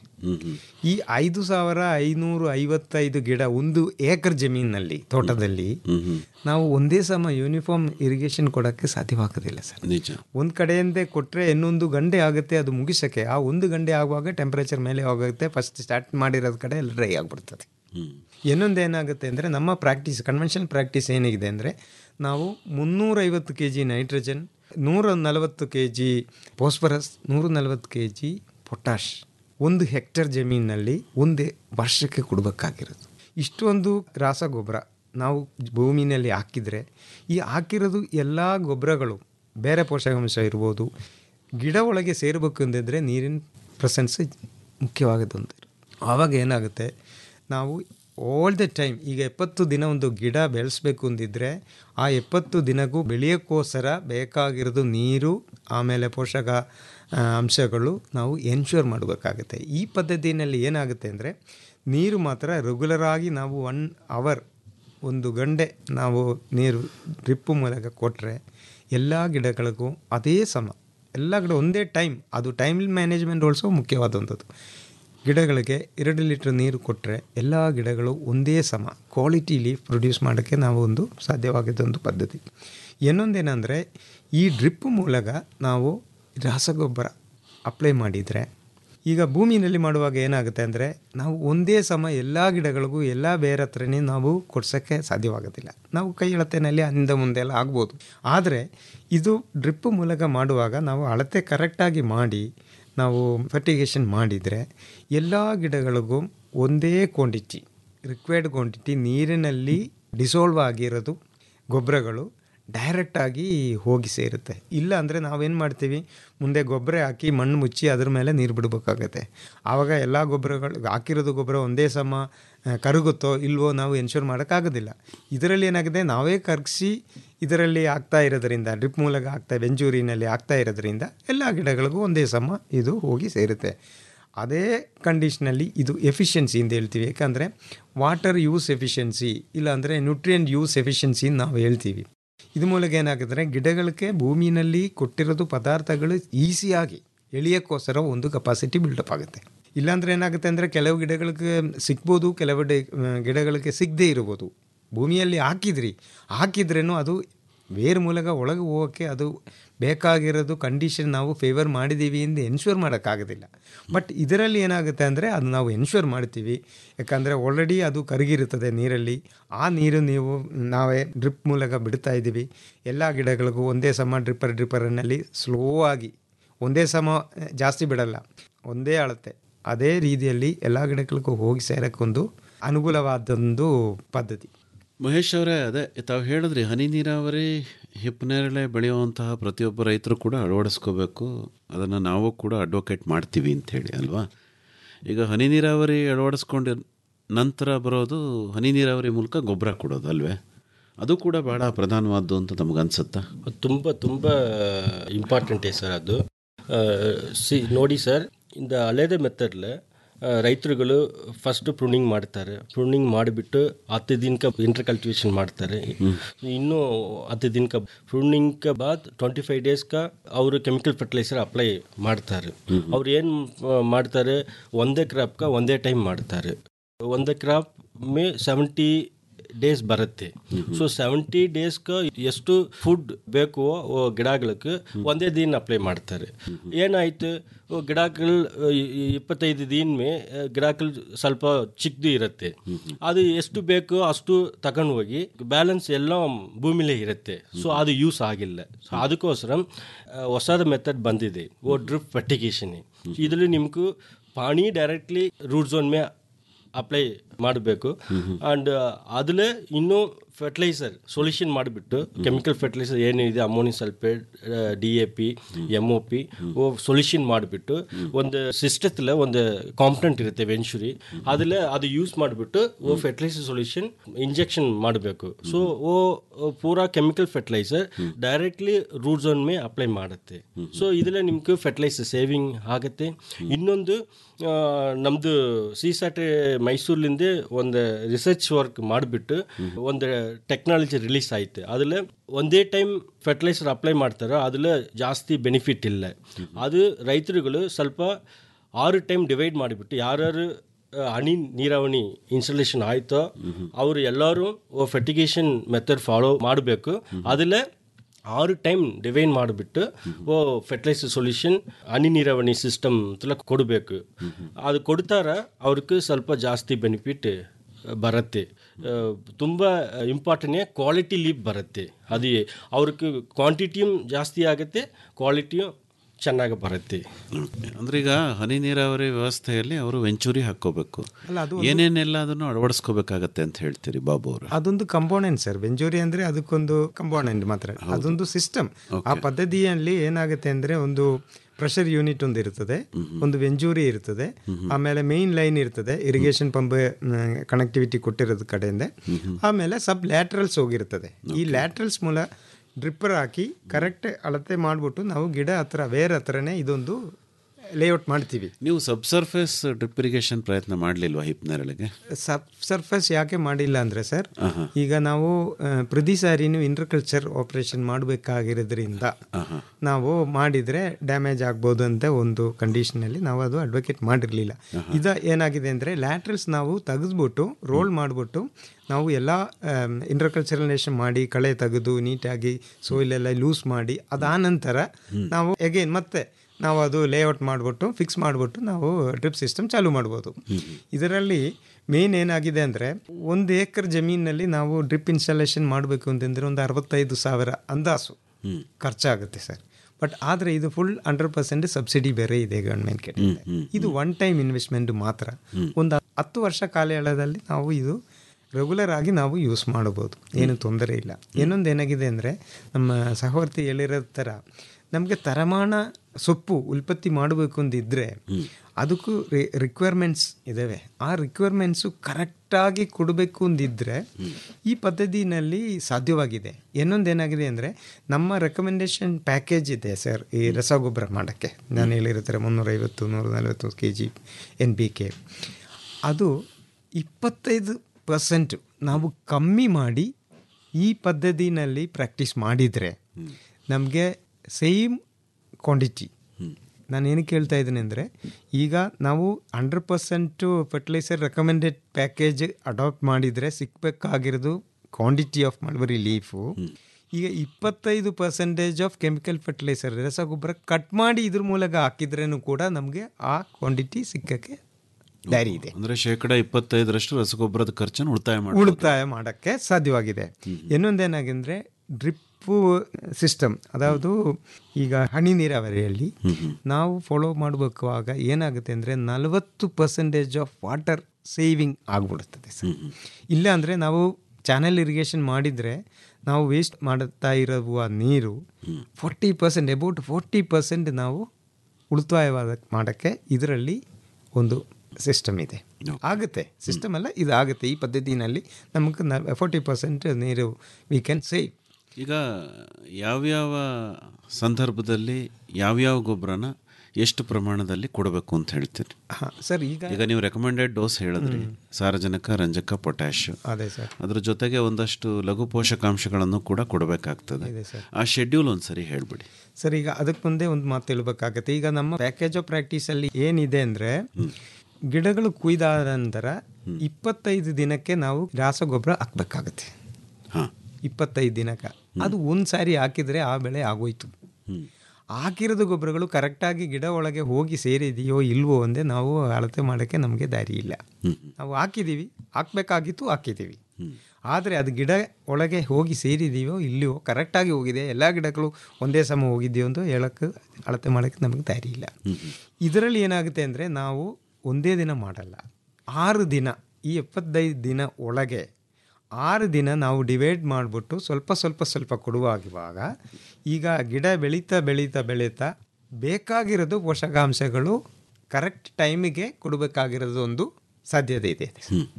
ಈ ಐದು ಸಾವಿರ ಐನೂರು ಐವತ್ತೈದು ಗಿಡ ಒಂದು ಏಕರ್ ಜಮೀನಿನಲ್ಲಿ ತೋಟದಲ್ಲಿ ನಾವು ಒಂದೇ ಸಮ ಯೂನಿಫಾರ್ಮ್ ಇರಿಗೇಷನ್ ಕೊಡೋಕ್ಕೆ ಸಾಧ್ಯವಾಗೋದಿಲ್ಲ ಸರ್ ನಿಜ ಒಂದು ಕಡೆಯಿಂದೇ ಕೊಟ್ಟರೆ ಇನ್ನೊಂದು ಗಂಟೆ ಆಗುತ್ತೆ ಅದು ಮುಗಿಸೋಕ್ಕೆ ಆ ಒಂದು ಗಂಟೆ ಆಗುವಾಗ ಟೆಂಪ್ರೇಚರ್ ಮೇಲೆ ಹೋಗುತ್ತೆ ಫಸ್ಟ್ ಸ್ಟಾರ್ಟ್ ಮಾಡಿರೋದು ಕಡೆ ಎಲ್ಲ ಡ್ರೈ ಆಗಿಬಿಡ್ತದೆ ಇನ್ನೊಂದು ಏನಾಗುತ್ತೆ ಅಂದರೆ ನಮ್ಮ ಪ್ರಾಕ್ಟೀಸ್ ಕನ್ವೆನ್ಷನ್ ಪ್ರಾಕ್ಟೀಸ್ ಏನಿದೆ ಅಂದರೆ ನಾವು ಮುನ್ನೂರೈವತ್ತು ಕೆ ಜಿ ನೈಟ್ರೋಜನ್ ನೂರ ನಲವತ್ತು ಕೆ ಜಿ ಫಾಸ್ಫರಸ್ ನೂರ ನಲವತ್ತು ಕೆ ಜಿ ಪೊಟ್ಯಾಷ್ ಒಂದು ಹೆಕ್ಟರ್ ಜಮೀನಿನಲ್ಲಿ ಒಂದೇ ವರ್ಷಕ್ಕೆ ಕೊಡಬೇಕಾಗಿರೋದು ಇಷ್ಟೊಂದು ರಾಸಗೊಬ್ಬರ ನಾವು ಭೂಮಿನಲ್ಲಿ ಹಾಕಿದರೆ ಈ ಹಾಕಿರೋದು ಎಲ್ಲ ಗೊಬ್ಬರಗಳು ಬೇರೆ ಪೋಷಕಾಂಶ ಇರ್ಬೋದು ಗಿಡ ಒಳಗೆ ಸೇರಬೇಕು ಅಂದಿದ್ರೆ ನೀರಿನ ಪ್ರೆಸೆನ್ಸ್ ಮುಖ್ಯವಾಗದಂತ ಆವಾಗ ಏನಾಗುತ್ತೆ ನಾವು ಆಲ್ ದ ಟೈಮ್ ಈಗ ಎಪ್ಪತ್ತು ದಿನ ಒಂದು ಗಿಡ ಬೆಳೆಸ್ಬೇಕು ಅಂದಿದ್ರೆ ಆ ಎಪ್ಪತ್ತು ದಿನಕ್ಕೂ ಬೆಳೆಯೋಕ್ಕೋಸ್ಕರ ಬೇಕಾಗಿರೋದು ನೀರು ಆಮೇಲೆ ಪೋಷಕ ಆ, ಅಂಶಗಳು ನಾವು ಎನ್ಶೂರ್ ಮಾಡಬೇಕಾಗುತ್ತೆ ಈ ಪದ್ಧತಿಯಲ್ಲಿ ಏನಾಗುತ್ತೆ ಅಂದರೆ ನೀರು ಮಾತ್ರ ರೆಗ್ಯುಲರ್ ಆಗಿ ನಾವು ಒನ್ ಅವರ್ ಒಂದು ಗಂಟೆ ನಾವು ನೀರು ಡ್ರಿಪ್ಪು ಮೂಲಕ ಕೊಟ್ಟರೆ ಎಲ್ಲ ಗಿಡಗಳಿಗೂ ಅದೇ ಸಮ ಎಲ್ಲ ಗಿಡ ಒಂದೇ ಟೈಮ್ ಅದು ಟೈಮ್ ಮ್ಯಾನೇಜ್ಮೆಂಟ್ ಆಲ್ಸೋ ಮುಖ್ಯವಾದಂಥದ್ದು ಗಿಡಗಳಿಗೆ ಎರಡು ಲೀಟ್ರ್ ನೀರು ಕೊಟ್ಟರೆ ಎಲ್ಲ ಗಿಡಗಳು ಒಂದೇ ಸಮ ಕ್ವಾಲಿಟಿಲಿ ಪ್ರೊಡ್ಯೂಸ್ ಮಾಡೋಕ್ಕೆ ನಾವು ಒಂದು ಸಾಧ್ಯವಾಗಿದ್ದಂಥ ಪದ್ಧತಿ ಇನ್ನೊಂದೇನೆಂದರೆ ಈ ಡ್ರಿಪ್ ಮೂಲಕ ನಾವು ರಸಗೊಬ್ಬರ ಅಪ್ಲೈ ಮಾಡಿದರೆ ಈಗ ಭೂಮಿನಲ್ಲಿ ಮಾಡುವಾಗ ಏನಾಗುತ್ತೆ ಅಂದರೆ ನಾವು ಒಂದೇ ಸಮ ಎಲ್ಲ ಗಿಡಗಳಿಗೂ ಎಲ್ಲ ಬೇರೆ ಹತ್ರನೇ ನಾವು ಕೊಡ್ಸೋಕ್ಕೆ ಸಾಧ್ಯವಾಗೋದಿಲ್ಲ ನಾವು ಕೈ ಅಳತೆನಲ್ಲಿ ಹಿಂದೆ ಮುಂದೆ ಎಲ್ಲ ಆಗ್ಬೋದು ಆದರೆ ಇದು ಡ್ರಿಪ್ ಮೂಲಕ ಮಾಡುವಾಗ ನಾವು ಅಳತೆ ಕರೆಕ್ಟಾಗಿ ಮಾಡಿ ನಾವು ಫರ್ಟಿಗೇಷನ್ ಮಾಡಿದರೆ ಎಲ್ಲ ಗಿಡಗಳಿಗೂ ಒಂದೇ ಕ್ವಾಂಟಿಟಿ ರಿಕ್ವೈರ್ಡ್ ಕ್ವಾಂಟಿಟಿ ನೀರಿನಲ್ಲಿ ಡಿಸಾಲ್ವ್ ಆಗಿರೋದು ಗೊಬ್ಬರಗಳು ಡೈರೆಕ್ಟಾಗಿ ಹೋಗಿ ಸೇರುತ್ತೆ ಇಲ್ಲ ಅಂದರೆ ನಾವೇನು ಮಾಡ್ತೀವಿ ಮುಂದೆ ಗೊಬ್ಬರ ಹಾಕಿ ಮಣ್ಣು ಮುಚ್ಚಿ ಅದ್ರ ಮೇಲೆ ನೀರು ಬಿಡಬೇಕಾಗತ್ತೆ ಆವಾಗ ಎಲ್ಲ ಗೊಬ್ಬರಗಳು ಹಾಕಿರೋದು ಗೊಬ್ಬರ ಒಂದೇ ಸಮ ಆ, ಕರಗುತ್ತೋ ಇಲ್ವೋ ನಾವು ಎನ್ಶೂರ್ ಮಾಡೋಕ್ಕಾಗೋದಿಲ್ಲ ಇದರಲ್ಲಿ ಏನಾಗಿದೆ ನಾವೇ ಕರಗಿಸಿ ಇದರಲ್ಲಿ ಆಗ್ತಾ ಇರೋದ್ರಿಂದ ಡ್ರಿಪ್ ಮೂಲಕ ಆಗ್ತಾ ವೆಂಜೂರಿನಲ್ಲಿ ಆಗ್ತಾ ಇರೋದ್ರಿಂದ ಎಲ್ಲ ಗಿಡಗಳಿಗೂ ಒಂದೇ ಸಮ ಇದು ಹೋಗಿ ಸೇರುತ್ತೆ ಅದೇ ಕಂಡೀಷ್ನಲ್ಲಿ ಇದು ಎಫಿಷಿಯನ್ಸಿ ಅಂತ ಹೇಳ್ತೀವಿ ಯಾಕಂದರೆ ವಾಟರ್ ಯೂಸ್ ಎಫಿಷಿಯನ್ಸಿ ಇಲ್ಲಾಂದರೆ ನ್ಯೂಟ್ರಿಯೆಂಟ್ ಯೂಸ್ ಎಫಿಷಿಯನ್ಸಿ ನಾವು ಹೇಳ್ತೀವಿ ಇದು ಮೂಲಕ ಏನಾಗುತ್ತೆ ಗಿಡಗಳಿಗೆ ಭೂಮಿನಲ್ಲಿ ಕೊಟ್ಟಿರೋದು ಪದಾರ್ಥಗಳು ಈಸಿಯಾಗಿ ಎಳಿಯೋಕ್ಕೋಸ್ಕರ ಒಂದು ಕೆಪಾಸಿಟಿ ಬಿಲ್ಡಪ್ ಆಗುತ್ತೆ ಇಲ್ಲಾಂದ್ರೆ ಏನಾಗುತ್ತೆ ಅಂದರೆ ಕೆಲವು ಗಿಡಗಳಿಗೆ ಸಿಗ್ಬೋದು ಕೆಲವು ಡೆ ಗಿಡಗಳಿಗೆ ಸಿಗದೇ ಇರ್ಬೋದು ಭೂಮಿಯಲ್ಲಿ ಹಾಕಿದ್ರಿ ಹಾಕಿದ್ರೇನು ಅದು ಬೇರೆ ಮೂಲಕ ಒಳಗೆ ಹೋಗೋಕ್ಕೆ ಅದು ಬೇಕಾಗಿರೋದು ಕಂಡೀಷನ್ ನಾವು ಫೇವರ್ ಮಾಡಿದ್ದೀವಿ ಎಂದು ಎನ್ಶೂರ್ ಮಾಡೋಕ್ಕಾಗೋದಿಲ್ಲ ಬಟ್ ಇದರಲ್ಲಿ ಏನಾಗುತ್ತೆ ಅಂದರೆ ಅದು ನಾವು ಎನ್ಶೂರ್ ಮಾಡ್ತೀವಿ ಯಾಕಂದರೆ ಆಲ್ರೆಡಿ ಅದು ಕರಗಿರುತ್ತದೆ ನೀರಲ್ಲಿ ಆ ನೀರು ನೀವು ನಾವೇ ಡ್ರಿಪ್ ಮೂಲಕ ಬಿಡ್ತಾ ಇದ್ದೀವಿ ಎಲ್ಲ ಗಿಡಗಳಿಗೂ ಒಂದೇ ಸಮ ಡ್ರಿಪ್ಪರ್ ಡ್ರಿಪ್ಪರ್ನಲ್ಲಿ ಸ್ಲೋ ಆಗಿ ಒಂದೇ ಸಮ ಜಾಸ್ತಿ ಬಿಡಲ್ಲ ಒಂದೇ ಅಳತೆ ಅದೇ ರೀತಿಯಲ್ಲಿ ಎಲ್ಲ ಗಿಡಗಳಿಗೂ ಹೋಗಿ ಸೇರೋಕ್ಕೊಂದು ಅನುಕೂಲವಾದೊಂದು ಪದ್ಧತಿ ಮಹೇಶ್ ಅವರೇ ಅದೇ ತಾವು ಹೇಳಿದ್ರಿ ಹನಿ ನೀರಾವರಿ ಹಿಪ್ಪನೇರಳೆ ಬೆಳೆಯುವಂತಹ ಪ್ರತಿಯೊಬ್ಬ ರೈತರು ಕೂಡ ಅಳವಡಿಸ್ಕೋಬೇಕು ಅದನ್ನು ನಾವು ಕೂಡ ಅಡ್ವೊಕೇಟ್ ಮಾಡ್ತೀವಿ ಅಂಥೇಳಿ ಅಲ್ವಾ ಈಗ ಹನಿ ನೀರಾವರಿ ಅಳವಡಿಸ್ಕೊಂಡ ನಂತರ ಬರೋದು ಹನಿ ನೀರಾವರಿ ಮೂಲಕ ಗೊಬ್ಬರ ಕೊಡೋದು ಅಲ್ವೇ ಅದು ಕೂಡ ಭಾಳ ಪ್ರಧಾನವಾದ್ದು ಅಂತ ನಮಗನ್ಸುತ್ತಾ ತುಂಬ ತುಂಬ ಇಂಪಾರ್ಟೆಂಟೇ ಸರ್ ಅದು ಆ, ಸಿ ನೋಡಿ ಸರ್ ಇಂದ ಹಳೇದೇ ಮೆಥಡ್ಲ ರೈತರುಗಳು ಫಸ್ಟ್ ಪ್ರೂನಿಂಗ್ ಮಾಡ್ತಾರೆ ಪ್ರೂನಿಂಗ್ ಮಾಡಿಬಿಟ್ಟು ಹತ್ತು ದಿನಕ್ಕೆ ಇಂಟರ್ ಕಲ್ಟಿವೇಶನ್ ಮಾಡ್ತಾರೆ ಇನ್ನು ಹತ್ತು ದಿನಕ್ಕೆ ಪ್ರೂನಿಂಗ್ ಬಾದ್ ಟ್ವೆಂಟಿ ಫೈವ್ ಡೇಸ್ಗೆ ಅವರು ಕೆಮಿಕಲ್ ಫರ್ಟಿಲೈಸರ್ ಅಪ್ಲೈ ಮಾಡ್ತಾರೆ ಅವ್ರು ಏನು ಮಾಡ್ತಾರೆ ಒಂದೇ ಕ್ರಾಪ್ಗೆ ಒಂದೇ ಟೈಮ್ ಮಾಡ್ತಾರೆ ಒಂದೇ ಕ್ರಾಪ್ ಮೇ ಸೆವೆಂಟಿ ಡೇಸ್ ಬರುತ್ತೆ ಸೊ ಸೆವೆಂಟಿ ಡೇಸ್ಗೆ ಎಷ್ಟು ಫುಡ್ ಬೇಕು ಓ ಗಿಡಗಳಿಗೆ ಒಂದೇ ದಿನ ಅಪ್ಲೈ ಮಾಡ್ತಾರೆ ಏನಾಯ್ತು ಓ ಗಿಡಗಳು ಇ- ಇ- ಇಪ್ಪತ್ತೈದು ದಿನ ಮೇ ಗಿಡಗಳು ಸ್ವಲ್ಪ ಚಿಕ್ಕದು ಇರುತ್ತೆ ಅದು ಎಷ್ಟು ಬೇಕು ಅಷ್ಟು ತಗೊಂಡು ಹೋಗಿ ಬ್ಯಾಲೆನ್ಸ್ ಎಲ್ಲ ಭೂಮಿಲೇ ಇರುತ್ತೆ ಸೊ ಅದು ಯೂಸ್ ಆಗಿಲ್ಲ ಸೊ ಅದಕ್ಕೋಸ್ಕರ ಆ, ಹೊಸದ ಮೆಥಡ್ ಬಂದಿದೆ ಓ ಡ್ರಿಪ್ ಫರ್ಟಿಗೇಷನ್ ಇದರಲ್ಲಿ ನಿಮ್ಗೆ ಪಾಣಿ ಡೈರೆಕ್ಟ್ಲಿ ರೂಟ್ ಝೋನ್ ಮೇ ಅಪ್ಲೈ ಮಾಡಬೇಕು ಆ್ಯಂಡ್ ಅದಲ್ಲೇ ಇನ್ನೂ ಫರ್ಟಿಲೈಸರ್ ಸೊಲ್ಯೂಷನ್ ಮಾಡಿಬಿಟ್ಟು ಕೆಮಿಕಲ್ ಫರ್ಟಿಲೈಸರ್ ಏನಿದೆ ammonium sulphate D A P M O P ಓ ಸೊಲ್ಯೂಷನ್ ಮಾಡಿಬಿಟ್ಟು ಒಂದು ಸಿಸ್ಟத்தில் ಒಂದು ಕಾಂಪನೆಂಟ್ ಇರುತ್ತೆ ವೆಂಚುರಿ ಅದಲ್ಲೇ ಅದು ಯೂಸ್ ಮಾಡಿಬಿಟ್ಟು ಓ ಫರ್ಟಿಲೈಸರ್ ಸೊಲ್ಯೂಷನ್ ಇಂಜೆಕ್ಷನ್ ಮಾಡಬೇಕು ಸೊ ಓ ಓ ಪೂರಾ chemical fertiliser directly root zone ಮೇ ಅಪ್ಲೈ ಮಾಡುತ್ತೆ ಸೊ ಇದರಲ್ಲೇ ನಿಮ್ಗೆ ಫರ್ಟಿಲೈಸರ್ ಸೇವಿಂಗ್ ಆಗುತ್ತೆ ಇನ್ನೊಂದು ಆ, ನಮ್ದು ಸಿ ಸ್ಯಾಟ್ ಮೈಸೂರ್ಲಿಂದ ಒಂದು ರಿಸರ್ಚ್ ವರ್ಕ್ ಮಾಡಿಬಿಟ್ಟು ಒಂದು ಟೆಕ್ನಾಲಜಿ ರಿಲೀಸ್ ಆಯ್ತು ಅದ್ರಲ್ಲಿ ಒಂದೇ ಟೈಮ್ ಫರ್ಟಿಲೈಸರ್ ಅಪ್ಲೈ ಮಾಡ್ತಾರೋ ಅದ್ರಲ್ಲಿ ಜಾಸ್ತಿ ಬೆನಿಫಿಟ್ ಇಲ್ಲ ಅದು ರೈತರುಗಳು ಸ್ವಲ್ಪ ಆರು ಟೈಮ್ ಡಿವೈಡ್ ಮಾಡಿಬಿಟ್ಟು ಯಾರ್ಯಾರು ಆ, ಹನಿ ನೀರಾವರಿ ಇನ್ಸ್ಟಾಲೇಷನ್ ಆಯ್ತೋ ಅವರು ಎಲ್ಲರೂ ಫರ್ಟಿಗೇಷನ್ ಮೆಥಡ್ ಫಾಲೋ ಮಾಡಬೇಕು ಅದಲ್ಲೇ ಆರು ಟೈಮ್ ಡಿವೈನ್ ಮಾಡಿಬಿಟ್ಟು ಓ ಫರ್ಟಿಲೈಸರ್ ಸೊಲ್ಯೂಷನ್ ಹನಿ ನೀರಾವರಿ ಸಿಸ್ಟಮ್ ತಲ ಕೊಡಬೇಕು ಅದು ಕೊಡ್ತಾರ ಅವ್ರಿಗೆ ಸ್ವಲ್ಪ ಜಾಸ್ತಿ ಬೆನಿಫಿಟ್ ಬರುತ್ತೆ ತುಂಬ ಇಂಪಾರ್ಟೆಂಟೇ ಕ್ವಾಲಿಟಿ ಲೀಪ್ ಬರುತ್ತೆ ಅದು ಅವ್ರಿಗೆ ಕ್ವಾಂಟಿಟಿಯೂ ಜಾಸ್ತಿ ಆಗುತ್ತೆ ಕ್ವಾಲಿಟಿಯೂ ಚೆನ್ನಾಗಿ ಬರುತ್ತೆ ಅಂದ್ರೆ ಈಗ ಹನಿ ನೀರಾವರಿ ವ್ಯವಸ್ಥೆಯಲ್ಲಿ ಅವರು ವೆಂಚೂರಿ ಹಾಕ್ಕೋಬೇಕು ಅಲ್ಲ, ಅದು ಏನೇನೆಲ್ಲ ಅದನ್ನು ಅಳವಡಿಸ್ಕೋಬೇಕಾಗತ್ತೆ ಅಂತ ಹೇಳ್ತೀರಿ ಬಾಬು ಅವರು ಅದೊಂದು ಕಂಪೋನೆಂಟ್ ಸರ್ ಬೆಂಜೂರಿ ಅಂದರೆ ಅದಕ್ಕೊಂದು ಕಂಪೋನೆಂಟ್ ಮಾತ್ರ ಅದೊಂದು ಸಿಸ್ಟಮ್ ಆ ಪದ್ಧತಿಯಲ್ಲಿ ಏನಾಗುತ್ತೆ ಅಂದರೆ ಒಂದು ಪ್ರೆಷರ್ ಯೂನಿಟ್ ಒಂದು ಇರ್ತದೆ ಒಂದು ವೆಂಜೂರಿ ಇರ್ತದೆ ಆಮೇಲೆ ಮೇನ್ ಲೈನ್ ಇರ್ತದೆ ಇರಿಗೇಷನ್ ಪಂಪ್ ಕನೆಕ್ಟಿವಿಟಿ ಕೊಟ್ಟಿರೋದು ಕಡೆಯಿಂದ ಆಮೇಲೆ ಸಬ್ ಲ್ಯಾಟ್ರಲ್ಸ್ ಹೋಗಿರ್ತದೆ ಈ ಲ್ಯಾಟ್ರಲ್ಸ್ ಮೂಲ ಡ್ರಿಪ್ಪರ್ ಹಾಕಿ ಕರೆಕ್ಟ್ ಅಳತೆ ಮಾಡಿಬಿಟ್ಟು ನಾವು ಗಿಡ ಹತ್ರ ಬೇರೆ ಹತ್ರನೇ ಇದೊಂದು ಲೇಔಟ್ ಮಾಡ್ತೀವಿ ನೀವು ಸಬ್ಸರ್ಫೇಸ್ ಡ್ರಿಪ್ ಇರಿಗೇಷನ್ ಪ್ರಯತ್ನ ಮಾಡಲಿಲ್ವಾ ಹಿಪ್ನೇರಳೆಗೆ ಸಬ್ ಸರ್ಫೇಸ್ ಯಾಕೆ ಮಾಡಿಲ್ಲ ಅಂದರೆ ಸರ್ ಈಗ ನಾವು ಆ, ಪ್ರತಿ ಸಾರಿನೂ ಇಂಟರ್ಕಲ್ಚರ್ ಆಪರೇಷನ್ ಮಾಡಬೇಕಾಗಿರೋದ್ರಿಂದ ನಾವು ಮಾಡಿದರೆ ಡ್ಯಾಮೇಜ್ ಆಗ್ಬೋದು ಅಂತ ಒಂದು ಕಂಡೀಷನಲ್ಲಿ ನಾವು ಅದು ಅಡ್ವೊಕೇಟ್ ಮಾಡಿರಲಿಲ್ಲ ಇದ ಏನಾಗಿದೆ ಅಂದರೆ ಲ್ಯಾಟ್ರಲ್ಸ್ ನಾವು ತೆಗೆದ್ಬಿಟ್ಟು ರೋಲ್ ಮಾಡಿಬಿಟ್ಟು ನಾವು ಎಲ್ಲ ಇಂಟರ್ಕಲ್ಚರಲ್ನೇಷನ್ ಮಾಡಿ ಕಳೆ ತೆಗೆದು ನೀಟಾಗಿ ಸೋಯಿಲ್ ಎಲ್ಲ ಲೂಸ್ ಮಾಡಿ ಅದಾನಂತರ ನಾವು ಎಗೇನ್ ಮತ್ತೆ ನಾವು ಅದು ಲೇಔಟ್ ಮಾಡಿಬಿಟ್ಟು ಫಿಕ್ಸ್ ಮಾಡಿಬಿಟ್ಟು ನಾವು ಡ್ರಿಪ್ ಸಿಸ್ಟಮ್ ಚಾಲೂ ಮಾಡ್ಬೋದು ಇದರಲ್ಲಿ ಮೇನ್ ಏನಾಗಿದೆ ಅಂದರೆ ಒಂದು ಏಕರ್ ಜಮೀನಲ್ಲಿ ನಾವು ಡ್ರಿಪ್ ಇನ್ಸ್ಟಾಲೇಷನ್ ಮಾಡಬೇಕು ಅಂತಂದರೆ ಒಂದು ಅರವತ್ತೈದು ಸಾವಿರ ಅಂದಾಸು ಖರ್ಚಾಗುತ್ತೆ ಸರ್ ಬಟ್ ಆದರೆ ಇದು ಫುಲ್ ಹಂಡ್ರೆಡ್ ಪರ್ಸೆಂಟ್ ಸಬ್ಸಿಡಿ ಬೇರೆ ಇದೆ ಗೌರ್ಮೆಂಟ್ ಕಡೆಯಿಂದ ಇದು ಒನ್ ಟೈಮ್ ಇನ್ವೆಸ್ಟ್ಮೆಂಟ್ ಮಾತ್ರ ಒಂದು ಹತ್ತು ವರ್ಷ ಕಾಲಯಳದಲ್ಲಿ ನಾವು ಇದು ರೆಗ್ಯುಲರ್ ಆಗಿ ನಾವು ಯೂಸ್ ಮಾಡಬಹುದು ಏನು ತೊಂದರೆ ಇಲ್ಲ ಇನ್ನೊಂದು ಏನಾಗಿದೆ ಅಂದರೆ ನಮ್ಮ ಸಹವರ್ತಿ ಹೇಳಿರೋ ಥರ ನಮಗೆ ತರಮಾನ ಸೊಪ್ಪು ಉತ್ಪತ್ತಿ ಮಾಡಬೇಕು ಅಂದಿದ್ರೆ ಅದಕ್ಕೂ ರಿಕ್ವೈರ್ಮೆಂಟ್ಸ್ ಇದ್ದಾವೆ ಆ ರಿಕ್ವೈರ್ಮೆಂಟ್ಸು ಕರೆಕ್ಟಾಗಿ ಕೊಡಬೇಕು ಅಂದಿದ್ರೆ ಈ ಪದ್ಧತಿನಲ್ಲಿ ಸಾಧ್ಯವಾಗಿದೆ ಇನ್ನೊಂದು ಏನಾಗಿದೆ ಅಂದರೆ ನಮ್ಮ ರೆಕಮೆಂಡೇಶನ್ ಪ್ಯಾಕೇಜ್ ಇದೆ ಸರ್ ಈ ರಸಗೊಬ್ಬರ ಮಾಡೋಕ್ಕೆ ನಾನು ಹೇಳಿರ್ತಾರೆ ಮುನ್ನೂರೈವತ್ತು ನೂರ ನಲವತ್ತು K G N P K ಅದು ಇಪ್ಪತ್ತೈದು ಪರ್ಸೆಂಟ್ ನಾವು ಕಮ್ಮಿ ಮಾಡಿ ಈ ಪದ್ಧತಿನಲ್ಲಿ ಪ್ರಾಕ್ಟೀಸ್ ಮಾಡಿದರೆ ನಮಗೆ ಸೇಮ್ ಕ್ವಾಂಟಿಟಿ ನಾನು ಏನಕ್ಕೆ ಹೇಳ್ತಾ ಇದ್ದೀನಿ ಅಂದರೆ ಈಗ ನಾವು hundred percent fertiliser recommended package adopt ಮಾಡಿದರೆ ಸಿಕ್ಕಬೇಕಾಗಿರೋದು ಕ್ವಾಂಟಿಟಿ ಆಫ್ ಮಲ್ಬರಿ ಲೀಫು ಈಗ ಇಪ್ಪತ್ತೈದು ಪರ್ಸೆಂಟೇಜ್ ಆಫ್ ಕೆಮಿಕಲ್ ಫರ್ಟಿಲೈಸರ್ ರಸಗೊಬ್ಬರ ಕಟ್ ಮಾಡಿ ಇದ್ರ ಮೂಲಕ ಹಾಕಿದ್ರೂ ಕೂಡ ನಮಗೆ ಆ ಕ್ವಾಂಟಿಟಿ ಸಿಕ್ಕಕ್ಕೆ ದಾರಿ ಇದೆ ಅಂದ್ರೆ ಶೇಕಡ ಇಪ್ಪತ್ತೈದರಷ್ಟು ರಸಗೊಬ್ಬರದ ಖರ್ಚನ್ನು ಉಳಿತಾಯ ಮಾಡಿ ಉಳಿತಾಯ ಮಾಡೋಕ್ಕೆ ಸಾಧ್ಯವಾಗಿದೆ ಇನ್ನೊಂದೇನಾಗೆಂದರೆ ಡ್ರಿಪ್ಪು ಸಿಸ್ಟಮ್ ಅದಾವುದು ಈಗ ಹನಿ ನೀರಾವರಿಯಲ್ಲಿ ನಾವು ಫಾಲೋ ಮಾಡಬೇಕಾಗ ಏನಾಗುತ್ತೆ ಅಂದರೆ ನಲವತ್ತು ಪರ್ಸೆಂಟೇಜ್ ಆಫ್ ವಾಟರ್ ಸೇವಿಂಗ್ ಆಗಿಬಿಡುತ್ತದೆ ಸರ್ ಇಲ್ಲ ಅಂದರೆ ನಾವು ಚಾನೆಲ್ ಇರಿಗೇಷನ್ ಮಾಡಿದರೆ ನಾವು ವೇಸ್ಟ್ ಮಾಡುತ್ತಾ ಇರುವ ನೀರು forty percent about forty percent ನಾವು ಉಳಿತಾಯವಾದ ಮಾಡೋಕ್ಕೆ ಇದರಲ್ಲಿ ಒಂದು ಸಿಸ್ಟಮ್ ಇದೆ ಆಗುತ್ತೆ ಸಿಸ್ಟಮ್ ಅಲ್ಲ ಇದು ಆಗುತ್ತೆ ಈ ಪದ್ಧತಿನಲ್ಲಿ ನಮಗೆ ಫೋರ್ಟಿ ಪರ್ಸೆಂಟ್ ನೀರು ವಿ ಕ್ಯಾನ್ ಸೇವ್ ಈಗ ಯಾವ್ಯಾವ ಸಂದರ್ಭದಲ್ಲಿ ಯಾವ್ಯಾವ ಗೊಬ್ಬರನ ಎಷ್ಟು ಪ್ರಮಾಣದಲ್ಲಿ ಕೊಡಬೇಕು ಅಂತ ಹೇಳ್ತೀರಿ ಹಾಂ ಸರ್ ಈಗ ಈಗ ನೀವು ರೆಕಮೆಂಡೆಡ್ ಡೋಸ್ ಹೇಳಿದ್ರಿ ಸಾರಜನಕ ರಂಜಕ ಪೊಟ್ಯಾಶ್ ಅದೇ ಸರ್ ಅದ್ರ ಜೊತೆಗೆ ಒಂದಷ್ಟು ಲಘು ಪೋಷಕಾಂಶಗಳನ್ನು ಕೂಡ ಕೊಡಬೇಕಾಗ್ತದೆ ಇದೆ ಸರ್. ಆ ಶೆಡ್ಯೂಲ್ ಒಂದ್ಸರಿ ಹೇಳ್ಬಿಡಿ ಸರ್ ಈಗ ಅದಕ್ಕೆ ಮುಂದೆ ಒಂದು ಮಾತು ಹೇಳ್ಬೇಕಾಗತ್ತೆ ಈಗ ನಮ್ಮ ಪ್ಯಾಕೇಜ್ ಆಫ್ ಪ್ರಾಕ್ಟೀಸಲ್ಲಿ ಏನಿದೆ ಅಂದರೆ ಗಿಡಗಳು ಕುಯ್ದಾದ ನಂತರ ಇಪ್ಪತ್ತೈದು ದಿನಕ್ಕೆ ನಾವು ರಾಸಗೊಬ್ಬರ ಹಾಕ್ಬೇಕಾಗತ್ತೆ ಹಾಂ ಇಪ್ಪತ್ತೈದು ದಿನಕ್ಕೆ ಅದು ಒಂದು ಸಾರಿ ಹಾಕಿದರೆ ಆ ಬೆಳೆ ಆಗೋಯ್ತು ಹಾಕಿರೋದು ಗೊಬ್ಬರಗಳು ಕರೆಕ್ಟಾಗಿ ಗಿಡ ಒಳಗೆ ಹೋಗಿ ಸೇರಿದೆಯೋ ಇಲ್ವೋ ಒಂದೇ ನಾವು ಅಳತೆ ಮಾಡೋಕ್ಕೆ ನಮಗೆ ದಾರಿ ಇಲ್ಲ ನಾವು ಹಾಕಿದ್ದೀವಿ ಹಾಕ್ಬೇಕಾಗಿತ್ತು ಹಾಕಿದ್ದೀವಿ ಆದರೆ ಅದು ಗಿಡ ಒಳಗೆ ಹೋಗಿ ಸೇರಿದೆಯೋ ಇಲ್ಲವೋ ಕರೆಕ್ಟಾಗಿ ಹೋಗಿದೆ ಎಲ್ಲ ಗಿಡಗಳು ಒಂದೇ ಸಮ ಹೋಗಿದೆಯೋ ಅಂತ ಹೇಳೋಕ್ಕೆ ಅಳತೆ ಮಾಡೋಕ್ಕೆ ನಮಗೆ ದಾರಿ ಇಲ್ಲ ಇದರಲ್ಲಿ ಏನಾಗುತ್ತೆ ಅಂದರೆ ನಾವು ಒಂದೇ ದಿನ ಮಾಡಲ್ಲ ಆರು ದಿನ ಈ ಎಪ್ಪತ್ತೈದು ದಿನ ಒಳಗೆ ಆರು ದಿನ ನಾವು ಡಿವೈಡ್ ಮಾಡಿಬಿಟ್ಟು ಸ್ವಲ್ಪ ಸ್ವಲ್ಪ ಸ್ವಲ್ಪ ಕೊಡುವಾಗಿವಾಗ ಈಗ ಗಿಡ ಬೆಳೀತಾ ಬೆಳೀತಾ ಬೆಳೀತಾ ಬೇಕಾಗಿರೋದು ಪೋಷಕಾಂಶಗಳು ಕರೆಕ್ಟ್ ಟೈಮಿಗೆ ಕೊಡಬೇಕಾಗಿರೋದು ಒಂದು ಸಾಧ್ಯತೆ ಇದೆ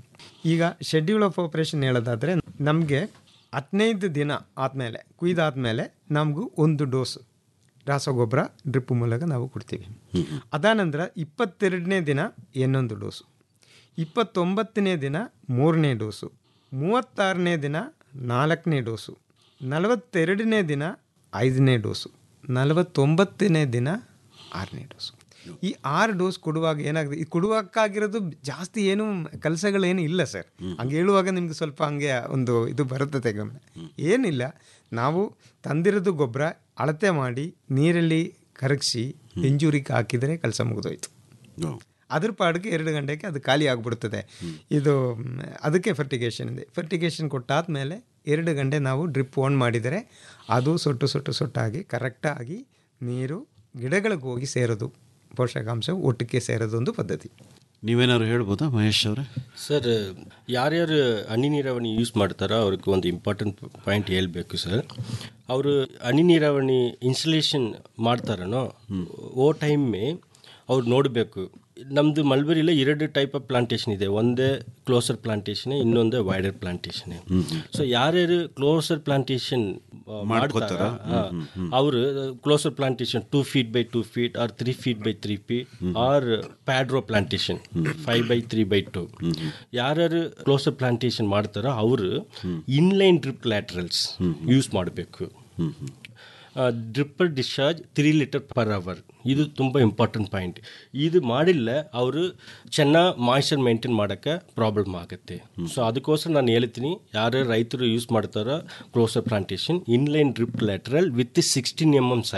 ಈಗ ಶೆಡ್ಯೂಲ್ ಆಫ್ ಆಪರೇಷನ್ ಹೇಳೋದಾದರೆ ನಮಗೆ ಹದಿನೈದು ದಿನ ಆದಮೇಲೆ ಕುಯ್ದಾದ್ಮೇಲೆ ನಮಗೂ ಒಂದು ಡೋಸ್ ರಾಸಗೊಬ್ಬರ ಡ್ರಿಪ್ ಮೂಲಕ ನಾವು ಕೊಡ್ತೀವಿ ಅದಾನಂತರ ಇಪ್ಪತ್ತೆರಡನೇ ದಿನ ಇನ್ನೊಂದು ಡೋಸು ಇಪ್ಪತ್ತೊಂಬತ್ತನೇ ದಿನ ಮೂರನೇ ಡೋಸು ಮೂವತ್ತಾರನೇ ದಿನ ನಾಲ್ಕನೇ ಡೋಸು ನಲವತ್ತೆರಡನೇ ದಿನ ಐದನೇ ಡೋಸು ನಲವತ್ತೊಂಬತ್ತನೇ ದಿನ ಆರನೇ ಡೋಸು ಈ ಆರು ಡೋಸ್ ಕೊಡುವಾಗ ಏನಾಗಿದೆ ಇದು ಕೊಡುವಕ್ಕಾಗಿರೋದು ಜಾಸ್ತಿ ಏನು ಕೆಲಸಗಳೇನು ಇಲ್ಲ ಸರ್ ಹಂಗೆ ಹೇಳುವಾಗ ನಿಮ್ಗೆ ಸ್ವಲ್ಪ ಹಂಗೆ ಒಂದು ಇದು ಬರುತ್ತದೆ ಗಮನ ಏನಿಲ್ಲ ನಾವು ತಂದಿರೋದು ಗೊಬ್ಬರ ಅಳತೆ ಮಾಡಿ ನೀರಲ್ಲಿ ಕರಗಿಸಿ ಎಂಜೂರಿಗೆ ಹಾಕಿದರೆ ಕೆಲಸ ಮುಗಿದೋಯ್ತು ಅದ್ರ ಪಾಡಿಗೆ ಎರಡು ಗಂಟೆಗೆ ಅದು ಖಾಲಿ ಆಗಿಬಿಡ್ತದೆ ಇದು ಮ್, ಅದಕ್ಕೆ ಫರ್ಟಿಗೇಷನ್ ಇದೆ ಫರ್ಟಿಗೇಷನ್ ಕೊಟ್ಟಾದ್ಮೇಲೆ ಎರಡು ಗಂಟೆ ನಾವು ಡ್ರಿಪ್ ಆನ್ ಮಾಡಿದರೆ ಅದು ಸೊಟ್ಟು ಸೊಟ್ಟು ಸೊಟ್ಟಾಗಿ ಕರೆಕ್ಟಾಗಿ ನೀರು ಗಿಡಗಳಿಗೆ ಹೋಗಿ ಸೇರೋದು ಪೋಷಕಾಂಶ ಒಟ್ಟಿಗೆ ಸೇರೋದು ಒಂದು ಪದ್ಧತಿ ನೀವೇನಾದ್ರು ಹೇಳ್ಬೋದಾ ಮಹೇಶ್ ಅವರೇ ಸರ್ ಯಾರ್ಯಾರು ಹನಿ ನೀರಾವರಿ ಯೂಸ್ ಮಾಡ್ತಾರೋ ಅವ್ರಿಗೆ ಒಂದು ಇಂಪಾರ್ಟೆಂಟ್ ಪಾಯಿಂಟ್ ಹೇಳ್ಬೇಕು ಸರ್ ಅವರು ಹನಿ ನೀರಾವರಿ ಇನ್ಸ್ಟಲೇಷನ್ ಮಾಡ್ತಾರನೋ ಓ ಟೈಮೇ ಅವ್ರು ನೋಡಬೇಕು ನಮ್ಮದು ಮಲ್ಬರಿಲಿ ಎರಡು ಟೈಪ್ ಆಫ್ ಪ್ಲಾಂಟೇಶನ್ ಇದೆ ಒಂದೇ ಕ್ಲೋಸರ್ ಪ್ಲಾಂಟೇಶನ್ ಇನ್ನೊಂದು ವೈಡರ್ ಪ್ಲಾಂಟೇಶನ್ ಸೊ ಯಾರ್ಯಾರು ಕ್ಲೋಸರ್ ಪ್ಲಾಂಟೇಶನ್ ಮಾಡ್ತಾರ ಅವರು closer plantation two feet by two feet or three feet by three feet or paired row plantation five by three by two ಯಾರ್ಯಾರು closer plantation ಮಾಡ್ತಾರೋ ಅವರು inline drip laterals use ಮಾಡಬೇಕು dripper discharge three litre per hour ಇದು ತುಂಬ important point ಇದು ಮಾಡಿಲ್ಲ ಅವರು ಚೆನ್ನಾಗಿ ಮಾಯ್ಚರ್ ಮೇಂಟೈನ್ ಮಾಡೋಕ್ಕೆ ಪ್ರಾಬ್ಲಮ್ ಆಗುತ್ತೆ ಸೊ ಅದಕ್ಕೋಸ್ಕರ ನಾನು ಹೇಳ್ತೀನಿ ಯಾರು ರೈತರು ಯೂಸ್ ಮಾಡ್ತಾರೋ closer plantation inline drip lateral with sixteen M M size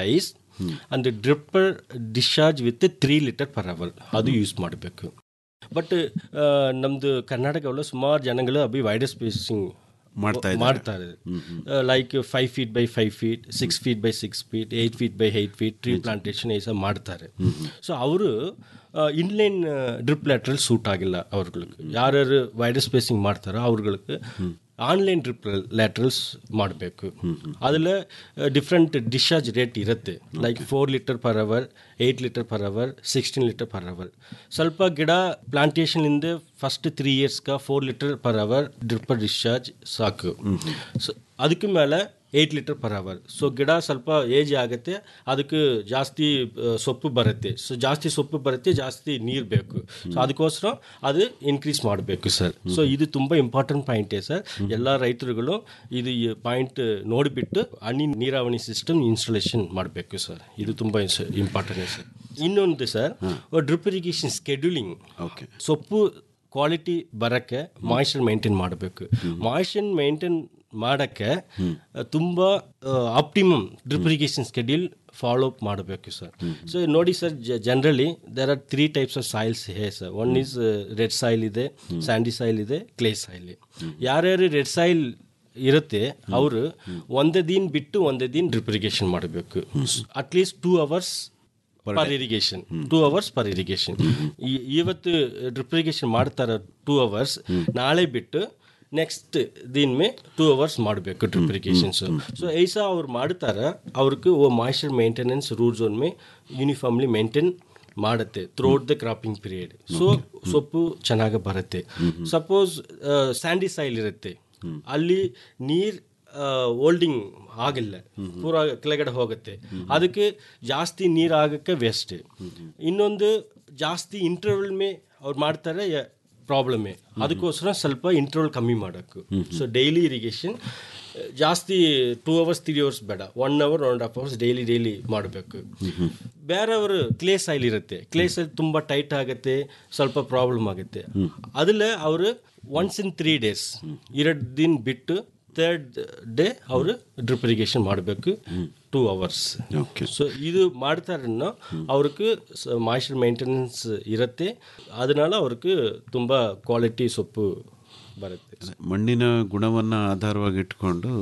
and dripper discharge with three litre per hour ಅದು ಯೂಸ್ ಮಾಡಬೇಕು ಬಟ್ ನಮ್ಮದು ಕರ್ನಾಟಕದಲ್ಲಿ ಸುಮಾರು ಜನಗಳು ಅಭಿ ವೈಡರ್ ಸ್ಪೇಸಿಂಗ್ ಮಾಡ್ತಾ ಇದ್ದಾರೆ. ಮಾಡ್ತಾರೆ like five feet by five feet six feet by six feet eight feet by eight feet tree plantation ಈ ಸಹ ಮಾಡ್ತಾರೆ ಸೊ ಅವರು ಇನ್ಲೈನ್ ಡ್ರಿಪ್ ಲ್ಯಾಟ್ರಲ್ ಸೂಟ್ ಆಗಿಲ್ಲ ಅವ್ರಗಳಿಗೆ ಯಾರ್ಯಾರು ವೈಡರ್ ಸ್ಪೇಸಿಂಗ್ ಮಾಡ್ತಾರೋ ಅವ್ರಗಳಿಗೆ ಆನ್ಲೈನ್ ಡ್ರಿಪ್ ಲ್ಯಾಟ್ರಲ್ಸ್ ಮಾಡಬೇಕು அதில் ಡಿಫ್ರೆಂಟ್ ಡಿಸ್ಚಾರ್ಜ್ ರೇಟ್ ಇರುತ್ತೆ like four litre per hour eight litre per hour sixteen litre per hour ಸ್ವಲ್ಪ ಗಿಡ ಪ್ಲಾಂಟೇಷನಿಂದ ಫಸ್ಟ್ ತ್ರೀ ಇಯರ್ಸ್ಗೆ four litre per hour dripper discharge ಸಾಕು ಸೊ ಅದಕ್ಕೆ ಮೇಲೆ eight litre per hour so ಗಿಡ ಸ್ವಲ್ಪ ಏಜ್ ಆಗುತ್ತೆ ಅದಕ್ಕೆ ಜಾಸ್ತಿ ಆ, ಸೊಪ್ಪು ಬರುತ್ತೆ ಸೊ ಜಾಸ್ತಿ ಸೊಪ್ಪು ಬರುತ್ತೆ ಜಾಸ್ತಿ ನೀರು ಬೇಕು ಸೊ ಅದಕ್ಕೋಸ್ಕರ ಅದು ಇನ್ಕ್ರೀಸ್ ಮಾಡಬೇಕು ಸರ್ ಸೊ ಇದು ತುಂಬ ಇಂಪಾರ್ಟೆಂಟ್ ಪಾಯಿಂಟೇ ಸರ್ ಎಲ್ಲ ರೈತರುಗಳು ಇದು ಪಾಯಿಂಟ್ ನೋಡಿಬಿಟ್ಟು ಹನಿ ನೀರಾವರಿ ಸಿಸ್ಟಮ್ ಇನ್ಸ್ಟಾಲೇಷನ್ ಮಾಡಬೇಕು ಸರ್ ಇದು ತುಂಬ ಇಂಪಾರ್ಟೆಂಟ್ ಸರ್ ಇನ್ನೊಂದು sir drip irrigation scheduling okay ಸೊಪ್ಪು ಕ್ವಾಲಿಟಿ ಬರೋಕ್ಕೆ ಮಾಯಿಶ್ಚರ್ ಮೇಂಟೈನ್ ಮಾಡಬೇಕು ಮಾಯಿಶ್ಚರ್ ಮೇಂಟೈನ್ ಮಾಡೋಕ್ಕೆ ತುಂಬ optimum drip irrigation schedule follow up ಮಾಡಬೇಕು ಸರ್ ಸೊ ನೋಡಿ sir generally there are three types of soils ಹೇ sir one is red soil ಇದೆ sandy soil ಇದೆ ಕ್ಲೇ ಸಾಯಿಲ್ ಯಾರ್ಯಾರು ರೆಡ್ ಸಾಯಿಲ್ ಇರುತ್ತೆ ಅವರು ಒಂದೇ ದಿನ ಬಿಟ್ಟು ಒಂದೇ ದಿನ ಡ್ರಿಪ್ ಇರಿಗೇಷನ್ ಮಾಡಬೇಕು at least two hours per irrigation two hours per irrigation ಇವತ್ತು ಡ್ರಿಪ್ ಇರಿಗೇಷನ್ ಮಾಡ್ತಾರೆ ಟೂ ಅವರ್ಸ್ ನಾಳೆ ಬಿಟ್ಟು ನೆಕ್ಸ್ಟ್ ದಿನ ಮೇ ಟೂ ಅವರ್ಸ್ ಮಾಡಬೇಕು ಡ್ರಿಪ್ ಇರಿಗೇಷನ್ಸ್ ಸೊ ಐಸಾ ಅವ್ರು ಮಾಡ್ತಾರೆ ಅವ್ರಿಗೆ ಓ ಮಾಯಿಶ್ಚರ್ ಮೇಂಟೆನೆನ್ಸ್ ರೂಲ್ ಝೋನ್ ಮೇ ಯೂನಿಫಾರ್ಮ್ಲಿ ಮೇಂಟೈನ್ ಮಾಡುತ್ತೆ throughout the cropping period so ಸೊಪ್ಪು ಚೆನ್ನಾಗಿ ಬರುತ್ತೆ ಸಪೋಸ್ ಸ್ಯಾಂಡಿ ಸಾಯಿಲ್ ಇರುತ್ತೆ ಅಲ್ಲಿ ನೀರು ಹೋಲ್ಡಿಂಗ್ ಆಗಿಲ್ಲ ಪೂರ ಕೆಳಗಡೆ ಹೋಗುತ್ತೆ ಅದಕ್ಕೆ ಜಾಸ್ತಿ ನೀರು ಆಗಕ್ಕೆ ವೇಸ್ಟ್ ಇನ್ನೊಂದು ಜಾಸ್ತಿ ಇಂಟರ್ವಲ್ ಮೇ ಅವ್ರು ಮಾಡ್ತಾರೆ ಪ್ರಾಬ್ಲಮ್ಮೇ ಅದಕ್ಕೋಸ್ಕರ ಸ್ವಲ್ಪ ಇಂಟರ್ವಲ್ ಕಮ್ಮಿ ಮಾಡೋಕ್ಕೆ ಸೊ ಡೈಲಿ ಇರಿಗೇಷನ್ ಜಾಸ್ತಿ ಟೂ ಅವರ್ಸ್ ತ್ರೀ ಅವರ್ಸ್ ಬೇಡ one hour one and half hours daily daily ಮಾಡಬೇಕು ಬೇರೆಯವರು ಕ್ಲೇ ಸಾಯಿಲ್ ಇರುತ್ತೆ ಕ್ಲೇ ಸಾಯಿಲ್ ತುಂಬ ಟೈಟ್ ಆಗುತ್ತೆ ಸ್ವಲ್ಪ ಪ್ರಾಬ್ಲಮ್ ಆಗುತ್ತೆ ಅದ್ರಲ್ಲಿ ಅವರು ಒನ್ಸ್ ಇನ್ ತ್ರೀ ಡೇಸ್ ಎರಡು ದಿನ ಬಿಟ್ಟು ಥರ್ಡ್ ಡೇ ಅವರು ಡ್ರಿಪ್ ಇರಿಗೇಷನ್ ಮಾಡಬೇಕು ಟೂ ಅವರ್ಸ್ ಸೊ ಇದು ಮಾಡ್ತಾರನ್ನೋ ಅವ್ರಿಗೆ ಮಾಯಿಶ್ಚರ್ ಮೇಂಟೆನೆನ್ಸ್ ಇರುತ್ತೆ ಅದனால ಅವ್ರಿಗೆ ತುಂಬ ಕ್ವಾಲಿಟಿ ಸೊಪ್ಪು ಬರುತ್ತೆ ಮಣ್ಣಿನ ಗುಣವನ್ನು ಆಧಾರವಾಗಿ ಇಟ್ಕೊಂಡು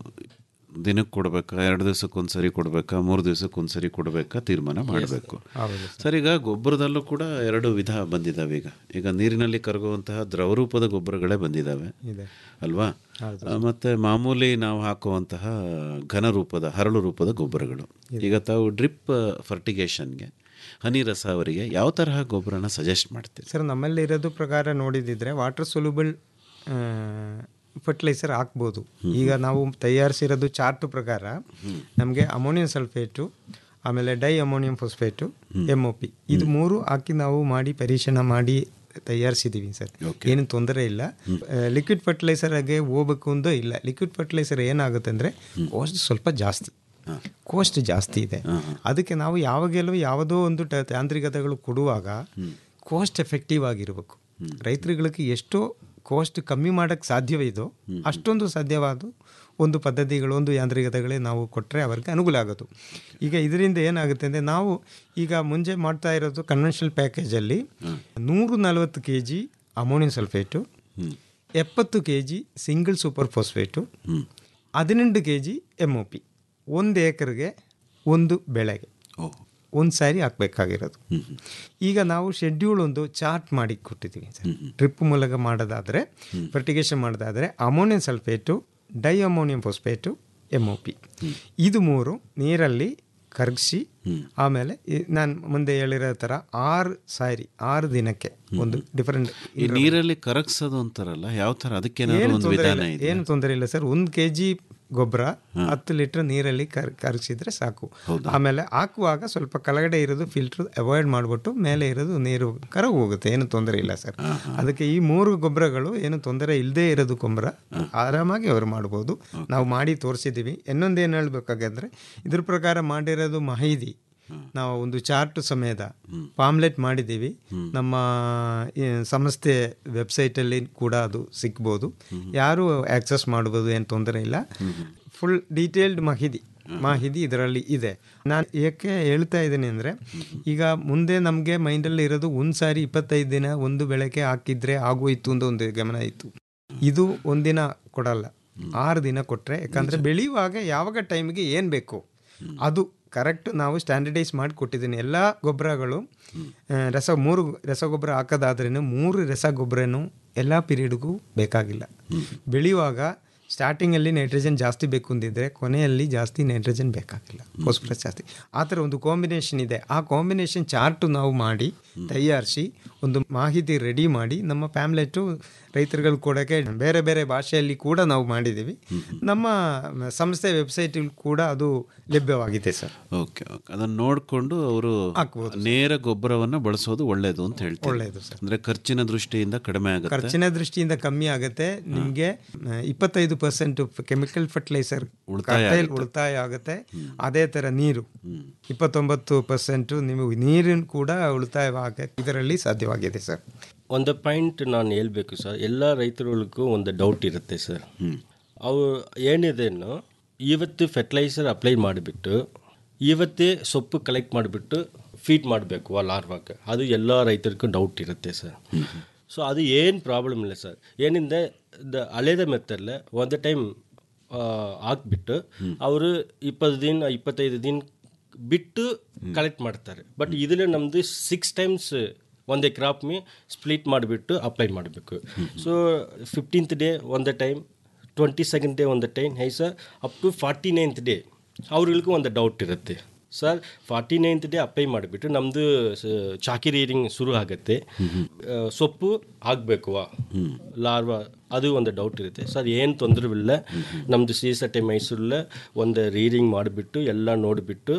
ದಿನಕ್ಕೆ ಕೊಡಬೇಕಾ ಎರಡು ದಿವಸಕ್ಕೆ ಒಂದು ಸರಿ ಕೊಡಬೇಕಾ ಮೂರು ದಿವಸಕ್ಕೆ ಒಂದು ಸರಿ ಕೊಡಬೇಕಾ ತೀರ್ಮಾನ ಮಾಡಬೇಕು ಸರ್ ಈಗ ಗೊಬ್ಬರದಲ್ಲೂ ಕೂಡ ಎರಡು ವಿಧ ಬಂದಿದ್ದಾವೆ ಈಗ ಈಗ ನೀರಿನಲ್ಲಿ ಕರಗುವಂತಹ ದ್ರವರೂಪದ ಗೊಬ್ಬರಗಳೇ ಬಂದಿದ್ದಾವೆ ಇದೆ. ಅಲ್ವಾ ಆ, ಮತ್ತೆ ಮಾಮೂಲಿ ನಾವು ಹಾಕುವಂತಹ ಘನ ರೂಪದ ಹರಳು ರೂಪದ ಗೊಬ್ಬರಗಳು ಈಗ ತಾವು ಡ್ರಿಪ್ ಫರ್ಟಿಗೇಷನ್ಗೆ ಹನಿ ರಸಾವರಿಗೆ ಯಾವ ತರಹ ಗೊಬ್ಬರನ ಸಜೆಸ್ಟ್ ಮಾಡ್ತೀರಿ ಸರ್ ನಮ್ಮಲ್ಲಿ ಇರೋದು ಪ್ರಕಾರ ನೋಡಿದಿದ್ರೆ ವಾಟರ್ ಸೊಲ್ಯೂಬಲ್ ಫರ್ಟಿಲೈಸರ್ ಹಾಕ್ಬೋದು ಈಗ ನಾವು ತಯಾರಿಸಿರೋದು ಚಾರ್ಟ್ ಪ್ರಕಾರ ನಮಗೆ ಅಮೋನಿಯಂ ಸಲ್ಫೇಟು ಆಮೇಲೆ di ammonium phosphate M O P ಇದು ಮೂರು ಹಾಕಿ ನಾವು ಮಾಡಿ ಪರೀಕ್ಷಣ ಮಾಡಿ ತಯಾರಿಸಿದ್ದೀವಿ ಸರ್ ಏನು ತೊಂದರೆ ಇಲ್ಲ ಲಿಕ್ವಿಡ್ ಫರ್ಟಿಲೈಸರ್ಗೆ ಹೋಗ್ಬೇಕು ಅಂದೋ ಇಲ್ಲ ಲಿಕ್ವಿಡ್ ಫರ್ಟಿಲೈಸರ್ ಏನಾಗುತ್ತೆ ಅಂದರೆ ಕಾಸ್ಟ್ ಸ್ವಲ್ಪ ಜಾಸ್ತಿ ಕೋಸ್ಟ್ ಜಾಸ್ತಿ ಇದೆ ಅದಕ್ಕೆ ನಾವು ಯಾವಾಗೆಲ್ಲೂ ಯಾವುದೋ ಒಂದು ಟ- ತಾಂತ್ರಿಕತೆಗಳು ಕೊಡುವಾಗ ಕೋಸ್ಟ್ ಎಫೆಕ್ಟಿವ್ ಆಗಿರಬೇಕು ರೈತರುಗಳಿಗೆ ಎಷ್ಟೋ ಕೋಸ್ಟ್ ಕಮ್ಮಿ ಮಾಡೋಕ್ಕೆ ಸಾಧ್ಯವಿದೋ ಅಷ್ಟೊಂದು ಸಾಧ್ಯವಾದ ಒಂದು ಪದ್ಧತಿಗಳು ಒಂದು ಯಾಂತ್ರಿಕತೆಗಳೇ ನಾವು ಕೊಟ್ಟರೆ ಅವ್ರಿಗೆ ಅನುಕೂಲ ಆಗೋದು ಈಗ ಇದರಿಂದ ಏನಾಗುತ್ತೆ ಅಂದರೆ ನಾವು ಈಗ ಮುಂಚೆ ಮಾಡ್ತಾ ಇರೋದು ಕನ್ವೆನ್ಷನಲ್ ಪ್ಯಾಕೇಜಲ್ಲಿ ನೂರು ನಲವತ್ತು ಕೆ ಜಿ ಅಮೋನಿಯಂ ಸಲ್ಫೇಟು ಎಪ್ಪತ್ತು K G single super phosphate ಹದಿನೆಂಟು K G M O P ಒಂದು ಏಕರ್ಗೆ ಒಂದು ಬೆಳೆಗೆ ಒಂದು ಸಾರಿ ಹಾಕಬೇಕಾಗಿರೋದು ಈಗ ನಾವು ಶೆಡ್ಯೂಲ್ ಒಂದು ಚಾರ್ಟ್ ಮಾಡಿ ಕೊಟ್ಟಿದ್ದೀವಿ ಸರ್ ಡ್ರಿಪ್ ಮೂಲಕ ಮಾಡೋದಾದರೆ ಫರ್ಟಿಗೇಷನ್ ಮಾಡೋದಾದರೆ ammonium sulphate di ammonium phosphate M O P ಇದು ಮೂರು ನೀರಲ್ಲಿ ಕರಗಿಸಿ ಆಮೇಲೆ ನಾನು ಮುಂದೆ ಹೇಳಿರೋ ಥರ ಆರು ಸಾರಿ ಆರು ದಿನಕ್ಕೆ ಒಂದು ಡಿಫರೆಂಟ್ ಈ ನೀರಲ್ಲಿ ಕರಗಿಸೋದು ಅಂತಾರಲ್ಲ ಯಾವ ಥರ ಅದಕ್ಕೇನಾದ್ರು ಏನು ಒಂದು ತೊಂದರೆ ವಿಧಾನ ಇಲ್ಲ ಇದೆ ಏನು ತೊಂದರೆ ಇಲ್ಲ ಸರ್ ಒಂದು ಕೆ ಜಿ ಗೊಬ್ಬರ ಹತ್ತು ಲೀಟ್ರ್ ನೀರಲ್ಲಿ ಕರ್ ಕರಗಿಸಿದ್ರೆ ಸಾಕು ಆಮೇಲೆ ಹಾಕುವಾಗ ಸ್ವಲ್ಪ ಕೆಳಗಡೆ ಇರೋದು ಫಿಲ್ಟರ್ ಅವಾಯ್ಡ್ ಮಾಡಿಬಿಟ್ಟು ಮೇಲೆ ಇರೋದು ನೀರು ಕರಗಿ ಹೋಗುತ್ತೆ ಏನು ತೊಂದರೆ ಇಲ್ಲ ಸರ್ ಅದಕ್ಕೆ ಈ ಮೂರು ಗೊಬ್ಬರಗಳು ಏನು ತೊಂದರೆ ಇಲ್ಲದೆ ಇರೋದು ಗೊಬ್ಬರ ಆರಾಮಾಗಿ ಅವರು ಮಾಡ್ಬೋದು ನಾವು ಮಾಡಿ ತೋರಿಸಿದ್ದೀವಿ ಇನ್ನೊಂದು ಏನು ಹೇಳ್ಬೇಕಾಗಂದ್ರೆ ಇದ್ರ ಪ್ರಕಾರ ಮಾಡಿರೋದು ಮಾಹಿತಿ ನಾವು ಒಂದು ಚಾರ್ಟ್ ಸಮೇತ ಪಾಮ್ಲೆಟ್ ಮಾಡಿದ್ದೀವಿ ನಮ್ಮ ಈ ಸಂಸ್ಥೆ ವೆಬ್ಸೈಟಲ್ಲಿ ಕೂಡ ಅದು ಸಿಗ್ಬೋದು ಯಾರು ಆಕ್ಸೆಸ್ ಮಾಡ್ಬೋದು ಏನು ತೊಂದರೆ ಇಲ್ಲ ಫುಲ್ ಡೀಟೇಲ್ಡ್ ಮಾಹಿತಿ ಮಾಹಿತಿ ಇದರಲ್ಲಿ ಇದೆ ನಾನು ಏಕೆ ಹೇಳ್ತಾ ಇದ್ದೀನಿ ಅಂದರೆ ಈಗ ಮುಂದೆ ನಮಗೆ ಮೈಂಡಲ್ಲಿ ಇರೋದು ಒಂದು ಸಾರಿ ಇಪ್ಪತ್ತೈದು ದಿನ ಒಂದು ಬೆಳಕೆ ಹಾಕಿದ್ರೆ ಆಗೋಯ್ತು ಅಂತ ಒಂದು ಗಮನ ಇತ್ತು ಇದು ಒಂದಿನ ಕೊಡಲ್ಲ ಆರು ದಿನ ಕೊಟ್ಟರೆ ಯಾಕಂದರೆ ಬೆಳೆಯುವಾಗ ಯಾವಾಗ ಟೈಮಿಗೆ ಏನು ಬೇಕು ಅದು ಕರೆಕ್ಟ್ ನಾವು ಸ್ಟ್ಯಾಂಡರ್ಡೈಸ್ ಮಾಡಿ ಕೊಟ್ಟಿದ್ದೀನಿ ಎಲ್ಲ ಗೊಬ್ಬರಗಳು ಆ, ರಸ ಮೂರು ರಸಗೊಬ್ಬರ ಹಾಕೋದಾದ್ರೂ ಮೂರು ರಸಗೊಬ್ಬರನೂ ಎಲ್ಲ ಪೀರಿಯಡ್ಗೂ ಬೇಕಾಗಿಲ್ಲ ಬೆಳೆಯುವಾಗ ಸ್ಟಾರ್ಟಿಂಗಲ್ಲಿ ನೈಟ್ರೋಜನ್ ಜಾಸ್ತಿ ಬೇಕು ಅಂದಿದ್ರೆ ಕೊನೆಯಲ್ಲಿ ಜಾಸ್ತಿ ನೈಟ್ರೋಜನ್ ಬೇಕಾಗಿಲ್ಲ ಫಾಸ್ಫರಸ್ ಜಾಸ್ತಿ ಆ ಥರ ಒಂದು ಕಾಂಬಿನೇಷನ್ ಇದೆ ಆ ಕಾಂಬಿನೇಷನ್ ಚಾರ್ಟು ನಾವು ಮಾಡಿ ತಯಾರಿಸಿ ಒಂದು ಮಾಹಿತಿ ರೆಡಿ ಮಾಡಿ ನಮ್ಮ ಪ್ಯಾಮ್ಲೆಟು ರೈತರುಗಳು ಕೊಡೋಕ್ಕೆ ಬೇರೆ ಬೇರೆ ಭಾಷೆಯಲ್ಲಿ ಕೂಡ ನಾವು ಮಾಡಿದ್ದೀವಿ ನಮ್ಮ ಸಂಸ್ಥೆ ವೆಬ್ಸೈಟಲ್ಲಿ ಕೂಡ ಅದು ಲಭ್ಯವಾಗಿದೆ ಸರ್ ಓಕೆ ಓಕೆ ಅದನ್ನು ನೋಡಿಕೊಂಡು ಅವರು ನೇರ ಗೊಬ್ಬರವನ್ನು ಬಳಸೋದು ಒಳ್ಳೆಯದು ಅಂತ ಹೇಳ್ತಾರೆ ಒಳ್ಳೆಯದು ಸರ್. ಅಂದರೆ ಖರ್ಚಿನ ದೃಷ್ಟಿಯಿಂದ ಕಡಿಮೆ ಆಗುತ್ತೆ ಖರ್ಚಿನ ದೃಷ್ಟಿಯಿಂದ ಕಮ್ಮಿ ಆಗುತ್ತೆ ನಿಮಗೆ ಇಪ್ಪತ್ತೈದು ಪರ್ಸೆಂಟ್ ಕೆಮಿಕಲ್ ಫರ್ಟಿಲೈಸರ್ ಉಳಿತಾಯ ಉಳಿತಾಯ ಆಗುತ್ತೆ ಅದೇ ಥರ ನೀರು ಇಪ್ಪತ್ತೊಂಬತ್ತು ಪರ್ಸೆಂಟು ನೀವು ನೀರಿನ ಕೂಡ ಉಳಿತಾಯವಾಗ ಇದರಲ್ಲಿ ಸಾಧ್ಯವಾಗಿದೆ ಸರ್ ಒಂದು ಪಾಯಿಂಟ್ ನಾನು ಹೇಳ್ಬೇಕು ಸರ್ ಎಲ್ಲ ರೈತರುಗಳಿಗೂ ಒಂದು ಡೌಟ್ ಇರುತ್ತೆ ಸರ್ ಅವು ಏನಿದೆನೋ ಇವತ್ತು ಫರ್ಟಿಲೈಸರ್ ಅಪ್ಲೈ ಮಾಡಿಬಿಟ್ಟು ಇವತ್ತೇ ಸೊಪ್ಪು ಕಲೆಕ್ಟ್ ಮಾಡಿಬಿಟ್ಟು ಫೀಡ್ ಮಾಡಬೇಕು ಆ ಲಾರ್ವಾಗೆ ಅದು ಎಲ್ಲ ರೈತರಿಗೂ ಡೌಟ್ ಇರುತ್ತೆ ಸರ್ ಸೊ ಅದು ಏನು ಪ್ರಾಬ್ಲಮ್ ಇಲ್ಲ ಸರ್ ಏನಿಂದ ದ ಹಳೇದ ಮೆತ್ತಲ್ಲೇ ಒಂದು ಟೈಮ್ ಹಾಕ್ಬಿಟ್ಟು ಅವರು ಇಪ್ಪತ್ತು ದಿನ ಇಪ್ಪತ್ತೈದು ದಿನ ಬಿಟ್ಟು ಕಲೆಕ್ಟ್ ಮಾಡ್ತಾರೆ ಬಟ್ ಇದರಲ್ಲಿ ನಮ್ಮದು ಸಿಕ್ಸ್ ಟೈಮ್ಸ್ ಒಂದೇ ಕ್ರಾಪ್ ಮೇ ಸ್ಪ್ಲಿಟ್ ಮಾಡಿಬಿಟ್ಟು ಅಪ್ಲೈ ಮಾಡಬೇಕು ಸೊ ಫಿಫ್ಟೀನ್ತ್ ಡೇ ಒಂದು ಟೈಮ್ ಟ್ವೆಂಟಿ ಸೆಕೆಂಡ್ ಡೇ ಒಂದು ಟೈಮ್ ಹೈ sir up to forty ninth day ಅವ್ರಿಗೂ ಒಂದು ಡೌಟ್ ಇರುತ್ತೆ sir forty ninth day apply ಮಾಡಿಬಿಟ್ಟು ನಮ್ಮದು ಚಾಕಿ ರೀಡಿಂಗ್ ಶುರು ಆಗುತ್ತೆ ಆ, ಸೊಪ್ಪು ಆಗಬೇಕು ಲಾರ್ವಾ ಅದು ಒಂದು ಡೌಟ್ ಇರುತ್ತೆ ಸರ್ ಏನು ತೊಂದರೆ ಇಲ್ಲ ನಮ್ಮದು ಸಿ ಎಸ್ ಟೆ ಮೈಸೂರಲ್ಲೇ ಒಂದು ರೀಡಿಂಗ್ ಮಾಡಿಬಿಟ್ಟು ಎಲ್ಲ ನೋಡಿಬಿಟ್ಟು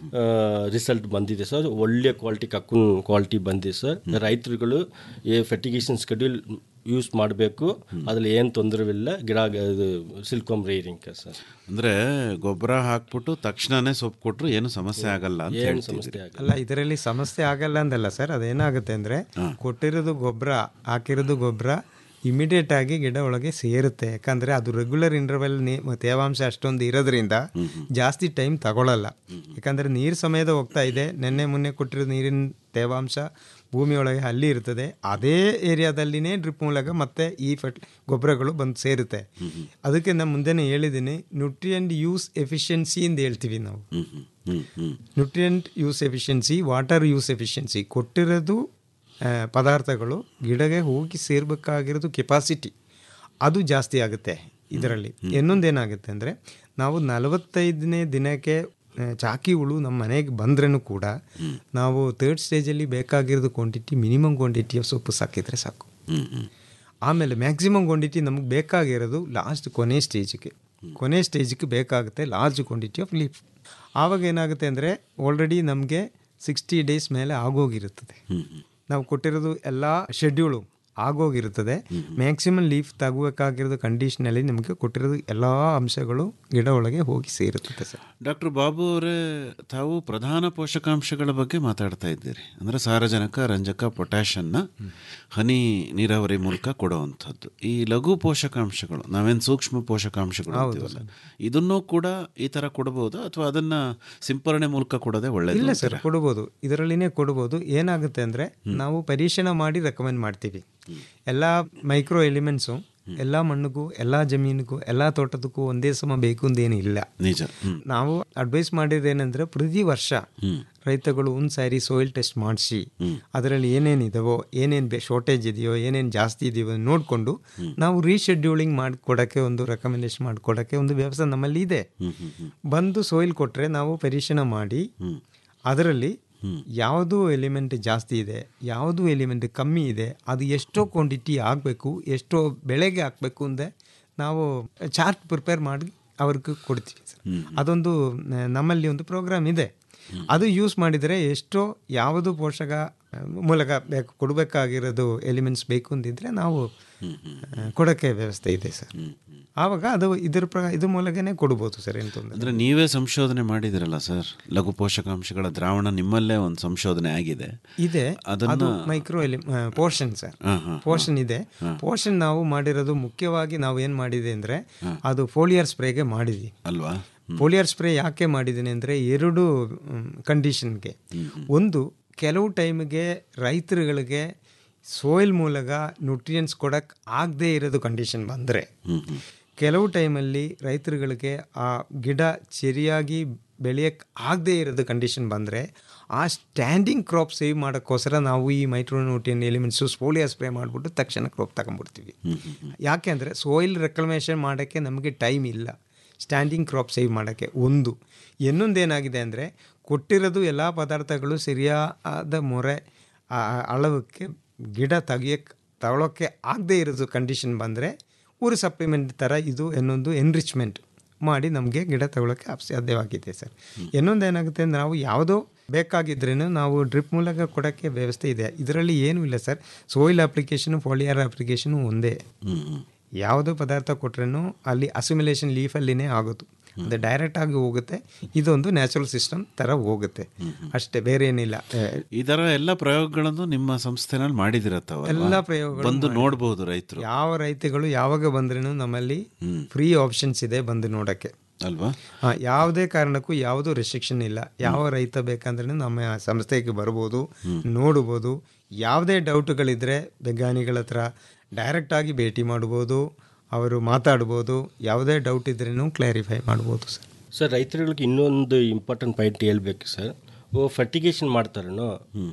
ರಿಸಲ್ಟ್ ಬಂದಿದೆ ಸರ್ ಒಳ್ಳೆ ಕ್ವಾಲಿಟಿ ಕಕ್ಕುನ್ ಕ್ವಾಲಿಟಿ ಬಂದಿದೆ ಸರ್ ರೈತರುಗಳು ಈ ಫೆಟಿಗೇಷನ್ ಸ್ಕೆಡ್ಯೂಲ್ ಯೂಸ್ ಮಾಡಬೇಕು ಅದ್ರಲ್ಲಿ ಏನು ತೊಂದರೆವಿಲ್ಲ ಗಿಡ ಇದು ಸಿಲ್ಕೋಮ್ ರೀರಿಂಗ್ ಸರ್ ಅಂದರೆ ಗೊಬ್ಬರ ಹಾಕ್ಬಿಟ್ಟು ತಕ್ಷಣನೇ ಸೊಪ್ಪು ಕೊಟ್ಟರು ಏನು ಸಮಸ್ಯೆ ಆಗಲ್ಲ ಅಂತ ಏನು ಹೇಳ್ತಿದ್ದೀರಿ. ಸಮಸ್ಯೆ ಆಗಲ್ಲ ಅಲ್ಲ ಇದರಲ್ಲಿ ಸಮಸ್ಯೆ ಆಗಲ್ಲ ಅಂದಲ್ಲ ಸರ್ ಅದೇನಾಗುತ್ತೆ ಅಂದರೆ ಕೊಟ್ಟಿರೋದು ಗೊಬ್ಬರ ಹಾಕಿರೋದು ಗೊಬ್ಬರ ಇಮಿಡಿಯೇಟ್ ಆಗಿ ಗಿಡ ಒಳಗೆ ಸೇರುತ್ತೆ ಯಾಕಂದರೆ ಅದು ರೆಗ್ಯುಲರ್ ಇಂಟರ್ವೆಲ್ ತೇವಾಂಶ ಅಷ್ಟೊಂದು ಇರೋದ್ರಿಂದ ಜಾಸ್ತಿ ಟೈಮ್ ತಗೊಳ್ಳಲ್ಲ ಯಾಕಂದರೆ ನೀರು ಸಮೇತ ಹೋಗ್ತಾ ಇದೆ ನೆನ್ನೆ ಮೊನ್ನೆ ಕೊಟ್ಟಿರೋ ನೀರಿನ ತೇವಾಂಶ ಭೂಮಿಯೊಳಗೆ ಅಲ್ಲಿ ಇರ್ತದೆ ಅದೇ ಏರಿಯಾದಲ್ಲಿನೇ ಡ್ರಿಪ್ ಮೂಲಕ ಮತ್ತೆ ಈ ಫಟ್ ಗೊಬ್ಬರಗಳು ಬಂದು ಸೇರುತ್ತೆ ಅದಕ್ಕೆ ನಾನು ಮುಂದೆನೇ ಹೇಳಿದ್ದೀನಿ ನ್ಯೂಟ್ರಿಯೆಂಟ್ ಯೂಸ್ ಎಫಿಷಿಯನ್ಸಿ ಅಂತ ಹೇಳ್ತೀವಿ ನಾವು ಹ್ಮ್, ಹ್ಮ್, ಹ್ಮ್, ಹ್ಮ್. Nutrient use efficiency water use efficiency ಕೊಟ್ಟಿರೋದು ಆ, ಪದಾರ್ಥಗಳು ಗಿಡಗೆ ಹೋಗಿ ಸೇರ್ಬೇಕಾಗಿರೋದು ಕೆಪಾಸಿಟಿ ಅದು ಜಾಸ್ತಿ ಆಗುತ್ತೆ ಇದರಲ್ಲಿ ಇನ್ನೊಂದೇನಾಗುತ್ತೆ ಅಂದರೆ ನಾವು ನಲವತ್ತೈದನೇ ದಿನಕ್ಕೆ ಆ, ಚಾಕಿ ಹುಳು ನಮ್ಮ ಮನೆಗೆ ಬಂದ್ರೂ ಕೂಡ ನಾವು ತರ್ಡ್ ಸ್ಟೇಜಲ್ಲಿ ಬೇಕಾಗಿರೋದು ಕ್ವಾಂಟಿಟಿ ಮಿನಿಮಮ್ ಕ್ವಾಂಟಿಟಿ ಸೊಪ್ಪು ಸಾಕಿದ್ರೆ ಸಾಕು ಹ್ಮ್, ಹ್ಮ್. ಆಮೇಲೆ ಮ್ಯಾಕ್ಸಿಮಮ್ ಕ್ವಾಂಟಿಟಿ ನಮಗೆ ಬೇಕಾಗಿರೋದು ಲಾಸ್ಟ್ ಕೊನೆ ಸ್ಟೇಜಿಗೆ ಕೊನೆ ಸ್ಟೇಜಿಗೆ ಬೇಕಾಗುತ್ತೆ ಲಾರ್ಜ್ ಕ್ವಾಂಟಿಟಿ ಆಫ್ ಲೀಫ್ ಆವಾಗ ಏನಾಗುತ್ತೆ ಅಂದರೆ ಆಲ್ರೆಡಿ ನಮಗೆ ಸಿಕ್ಸ್ಟಿ ಡೇಸ್ ಮೇಲೆ ಆಗೋಗಿರುತ್ತದೆ ನಾವು ಕೊಟ್ಟಿರೋದು ಎಲ್ಲ ಶೆಡ್ಯೂಲು ಆಗೋಗಿರುತ್ತದೆ ಮ್ಯಾಕ್ಸಿಮಮ್ ಲೀಫ್ ತಗೋಬೇಕಾಗಿರೋದು ಕಂಡೀಷನಲ್ಲಿ ನಮಗೆ ಕೊಟ್ಟಿರೋದು ಎಲ್ಲ ಅಂಶಗಳು ಗಿಡ ಒಳಗೆ ಹೋಗಿ ಸೇರುತ್ತದೆ ಸರ್ ಡಾಕ್ಟರ್ ಬಾಬು ಅವರೇ ತಾವು ಪ್ರಧಾನ ಪೋಷಕಾಂಶಗಳ ಬಗ್ಗೆ ಮಾತಾಡ್ತಾ ಇದ್ದೀರಿ ಅಂದರೆ ಸಾರಜನಕ ರಂಜಕ ಪೊಟ್ಯಾಷನ್ನ ಹನಿ ನೀರಾವರಿ ಮೂಲಕ ಕೊಡುವಂಥದ್ದು ಈ ಲಘು ಪೋಷಕಾಂಶಗಳು ನಾವೇನು ಸೂಕ್ಷ್ಮ ಪೋಷಕಾಂಶಗಳು ಅಂತೀವಲ್ಲ ಇದನ್ನೂ ಕೂಡ ಈ ಥರ ಕೊಡಬಹುದಾ ಅಥವಾ ಅದನ್ನ ಸಿಂಪರಣೆ ಮೂಲಕ ಕೊಡೋದೇ ಒಳ್ಳೆಯದು ಇಲ್ಲ ಸರ್ ಕೊಡ್ಬೋದು ಇದರಲ್ಲಿನೇ ಕೊಡ್ಬೋದು ಏನಾಗುತ್ತೆ ಅಂದರೆ ನಾವು ಪರೀಕ್ಷಣ ಮಾಡಿ ರೆಕಮೆಂಡ್ ಮಾಡ್ತೀವಿ ಎಲ್ಲ ಮೈಕ್ರೋ ಎಲಿಮೆಂಟ್ಸು ಎಲ್ಲ ಮಣ್ಣಿಗೂ ಎಲ್ಲ ಜಮೀನಿಗೂ ಎಲ್ಲ ತೋಟದಕ್ಕೂ ಒಂದೇ ಸಮ ಬೇಕು ಅಂದೇನು ಇಲ್ಲ ನಿಜ ಹ್ಮ್. ನಾವು ಅಡ್ವೈಸ್ ಮಾಡಿದ್ದೇನೆಂದ್ರೆ ಪ್ರತಿ ವರ್ಷ ರೈತಗಳು ಒಂದು ಸಾರಿ ಸಾಯಿಲ್ ಟೆಸ್ಟ್ ಮಾಡಿಸಿ ಅದರಲ್ಲಿ ಏನೇನಿದಾವೋ ಏನೇನು ಬೆ ಶಾರ್ಟೇಜ್ ಇದೆಯೋ ಏನೇನು ಜಾಸ್ತಿ ಇದೆಯೋ ನೋಡಿಕೊಂಡು ನಾವು ರೀಶೆಡ್ಯೂಲಿಂಗ್ ಮಾಡಿಕೊಡೋಕ್ಕೆ ಒಂದು ರೆಕಮೆಂಡೇಶನ್ ಮಾಡಿಕೊಡೋಕ್ಕೆ ಒಂದು ವ್ಯವಸ್ಥೆ ನಮ್ಮಲ್ಲಿ ಇದೆ ಬಂದು ಸೋಯಿಲ್ ಕೊಟ್ಟರೆ ನಾವು ಪರೀಕ್ಷಣ ಮಾಡಿ ಅದರಲ್ಲಿ ಯಾವುದು ಎಲಿಮೆಂಟ್ ಜಾಸ್ತಿ ಇದೆ ಯಾವುದು ಎಲಿಮೆಂಟ್ ಕಮ್ಮಿ ಇದೆ ಅದು ಎಷ್ಟೋ ಕ್ವಾಂಟಿಟಿ ಆಗಬೇಕು ಎಷ್ಟೋ ಬೆಳೆಗೆ ಹಾಕಬೇಕು ಅಂದರೆ ನಾವು ಚಾರ್ಟ್ ಪ್ರಿಪೇರ್ ಮಾಡಿ ಅವ್ರಿಗೆ ಕೊಡ್ತೀವಿ ಸರ್ ಅದೊಂದು ಆ, ನಮ್ಮಲ್ಲಿ ಒಂದು ಪ್ರೋಗ್ರಾಮ್ ಇದೆ ಅದು ಯೂಸ್ ಮಾಡಿದರೆ ಎಷ್ಟೋ ಯಾವುದು ಪೋಷಕ ಮೂಲಕ ಬೇಕು ಕೊಡಬೇಕಾಗಿರೋದು ಎಲಿಮೆಂಟ್ಸ್ ಬೇಕು ಅಂದಿದ್ರೆ ನಾವು ಆ, ಕೊಡೋಕ್ಕೆ ವ್ಯವಸ್ಥೆ ಇದೆ ಸರ್ ಆವಾಗ ಅದು ಇದ್ರ ಪ್ರ ಇದು ಮೂಲಕನೇ ಕೊಡ್ಬೋದು ಸರ್ ಏನು ತೊಂದರೆ ಅಂದರೆ ನೀವೇ ಸಂಶೋಧನೆ ಮಾಡಿದಿರಲ್ಲ ಸರ್ ಲಘು ಪೋಷಕಾಂಶಗಳ ದ್ರಾವಣ ನಿಮ್ಮಲ್ಲೇ ಒಂದು ಸಂಶೋಧನೆ ಆಗಿದೆ ಇದೆ ಅದನ್ನ- ಅದು ಮೈಕ್ರೋ ಎಲಿ ಪೋರ್ಷನ್ ಸರ್ ಹಾ, ಹಾ, ಪೋರ್ಷನ್ ಇದೆ ಪೋರ್ಷನ್ ನಾವು ಮಾಡಿರೋದು ಮುಖ್ಯವಾಗಿ ನಾವು ಏನು ಮಾಡಿದೆ ಅಂದರೆ ಅದು ಫೋಲಿಯರ್ ಸ್ಪ್ರೇಗೆ ಮಾಡಿದ್ವಿ ಅಲ್ವಾ ಫೋಲಿಯರ್ ಸ್ಪ್ರೇ ಯಾಕೆ ಮಾಡಿದ್ದೀನಿ ಅಂದರೆ ಎರಡು ಕಂಡೀಷನ್ಗೆ ಒಂದು ಕೆಲವು ಟೈಮಿಗೆ ರೈತರುಗಳಿಗೆ ಸೋಯಿಲ್ ಮೂಲಕ ನ್ಯೂಟ್ರಿಯನ್ಸ್ ಕೊಡಕ್ಕೆ ಆಗದೇ ಇರೋದು ಕಂಡೀಷನ್ ಬಂದರೆ ಕೆಲವು ಟೈಮಲ್ಲಿ ರೈತರುಗಳಿಗೆ ಆ ಗಿಡ ಸರಿಯಾಗಿ ಬೆಳೆಯಕ್ಕೆ ಆಗದೇ ಇರೋದು ಕಂಡೀಷನ್ ಬಂದರೆ ಆ ಸ್ಟ್ಯಾಂಡಿಂಗ್ ಕ್ರಾಪ್ ಸೇವ್ ಮಾಡೋಕ್ಕೋಸ್ಕರ ನಾವು ಈ ಮೈಕ್ರೋನ್ಯೂಟ್ರಿಯನ್ ಎಲಿಮೆಂಟ್ಸು ಸ್ಪೋಲಿಯಾ ಸ್ಪ್ರೇ ಮಾಡಿಬಿಟ್ಟು ತಕ್ಷಣ ಕ್ರಾಪ್ ತಗೊಂಡ್ಬಿಡ್ತೀವಿ ಯಾಕೆ ಅಂದರೆ ಸೋಯಿಲ್ ರೆಕ್ಲಮೇಷನ್ ಮಾಡೋಕ್ಕೆ ನಮಗೆ ಟೈಮ್ ಇಲ್ಲ ಸ್ಟ್ಯಾಂಡಿಂಗ್ ಕ್ರಾಪ್ ಸೇವ್ ಮಾಡೋಕ್ಕೆ ಒಂದು ಇನ್ನೊಂದು ಏನಾಗಿದೆ ಅಂದರೆ ಕೊಟ್ಟಿರೋದು ಎಲ್ಲ ಪದಾರ್ಥಗಳು ಸರಿಯಾದ ಮೊರೆ ಆ ಅಳವಕ್ಕೆ ಗಿಡ ತೆಗಿಯಕ್ಕೆ ತಗೊಳ್ಳೋಕ್ಕೆ ಆಗದೇ ಇರೋದು ಕಂಡೀಷನ್ ಬಂದರೆ ಊರು ಸಪ್ಲಿಮೆಂಟ್ ಥರ ಇದು ಇನ್ನೊಂದು ಎನ್ರಿಚ್ಮೆಂಟ್ ಮಾಡಿ ನಮಗೆ ಗಿಡ ತಗೊಳ್ಳೋಕ್ಕೆ ಅಪ್- ಸಾಧ್ಯವಾಗಿದೆ ಸರ್ ಇನ್ನೊಂದು ಏನಾಗುತ್ತೆ ಅಂದರೆ ನಾವು ಯಾವುದೋ ಬೇಕಾಗಿದ್ರೇನು ನಾವು ಡ್ರಿಪ್ ಮೂಲಕ ಕೊಡೋಕ್ಕೆ ವ್ಯವಸ್ಥೆ ಇದೆ ಇದರಲ್ಲಿ ಏನೂ ಇಲ್ಲ sir soil application foliar application ಒಂದೇ ಯಾವುದೋ ಪದಾರ್ಥ ಕೊಟ್ರೂ ಅಲ್ಲಿ ಅಸಿಮಿಲೇಷನ್ ಲೀಫಲ್ಲಿನೇ ಆಗೋದು ಅದು ಡೈರೆಕ್ಟ್ ಆಗಿ ಹೋಗುತ್ತೆ ಇದೊಂದು ನ್ಯಾಚುರಲ್ ಸಿಸ್ಟಮ್ ಥರ ಹೋಗುತ್ತೆ ಅಷ್ಟೇ ಬೇರೆ ಏನಿಲ್ಲ ಆ, ಈ ಥರ ಎಲ್ಲ ಪ್ರಯೋಗಗಳನ್ನು ನಿಮ್ಮ ಸಂಸ್ಥೆನಲ್ಲಿ ಮಾಡಿದಿರತ್ತವ ಎಲ್ಲ ಪ್ರಯೋಗಗಳು ಬಂದು ಮಾಡಿ- ನೋಡಬಹುದು ರೈತರು ಯಾವ ರೈತಗಳು ಯಾವಾಗ ಬಂದ್ರೂ ನಮ್ಮಲ್ಲಿ ಫ್ರೀ ಆಪ್ಷನ್ಸ್ ಇದೆ ಬಂದು ನೋಡೋಕ್ಕೆ ಅಲ್ವಾ ಆ, ಯಾವುದೇ ಕಾರಣಕ್ಕೂ ಯಾವುದೂ ರೆಸ್ಟ್ರಿಕ್ಷನ್ ಇಲ್ಲ ಯಾವ ರೈತ ಬೇಕಂದ್ರೆ ನಮ್ಮ ಸಂಸ್ಥೆಗೆ ಬರ್ಬೋದು ನೋಡ್ಬೋದು ಯಾವುದೇ ಡೌಟ್ಗಳಿದ್ರೆ ವಿಜ್ಞಾನಿಗಳ ಹತ್ರ ಡೈರೆಕ್ಟಾಗಿ ಭೇಟಿ ಮಾಡ್ಬೋದು ಅವರು ಮಾತಾಡ್ಬೋದು ಯಾವುದೇ ಡೌಟ್ ಇದ್ರೂ ಕ್ಲಾರಿಫೈ ಮಾಡ್ಬೋದು ಸರ್ ಸರ್ ರೈತರುಗಳಿಗೆ ಇನ್ನೊಂದು ಇಂಪಾರ್ಟೆಂಟ್ ಪಾಯಿಂಟ್ ಹೇಳ್ಬೇಕು ಸರ್ ಓ ಫರ್ಟಿಗೇಷನ್ ಮಾಡ್ತಾರನೋ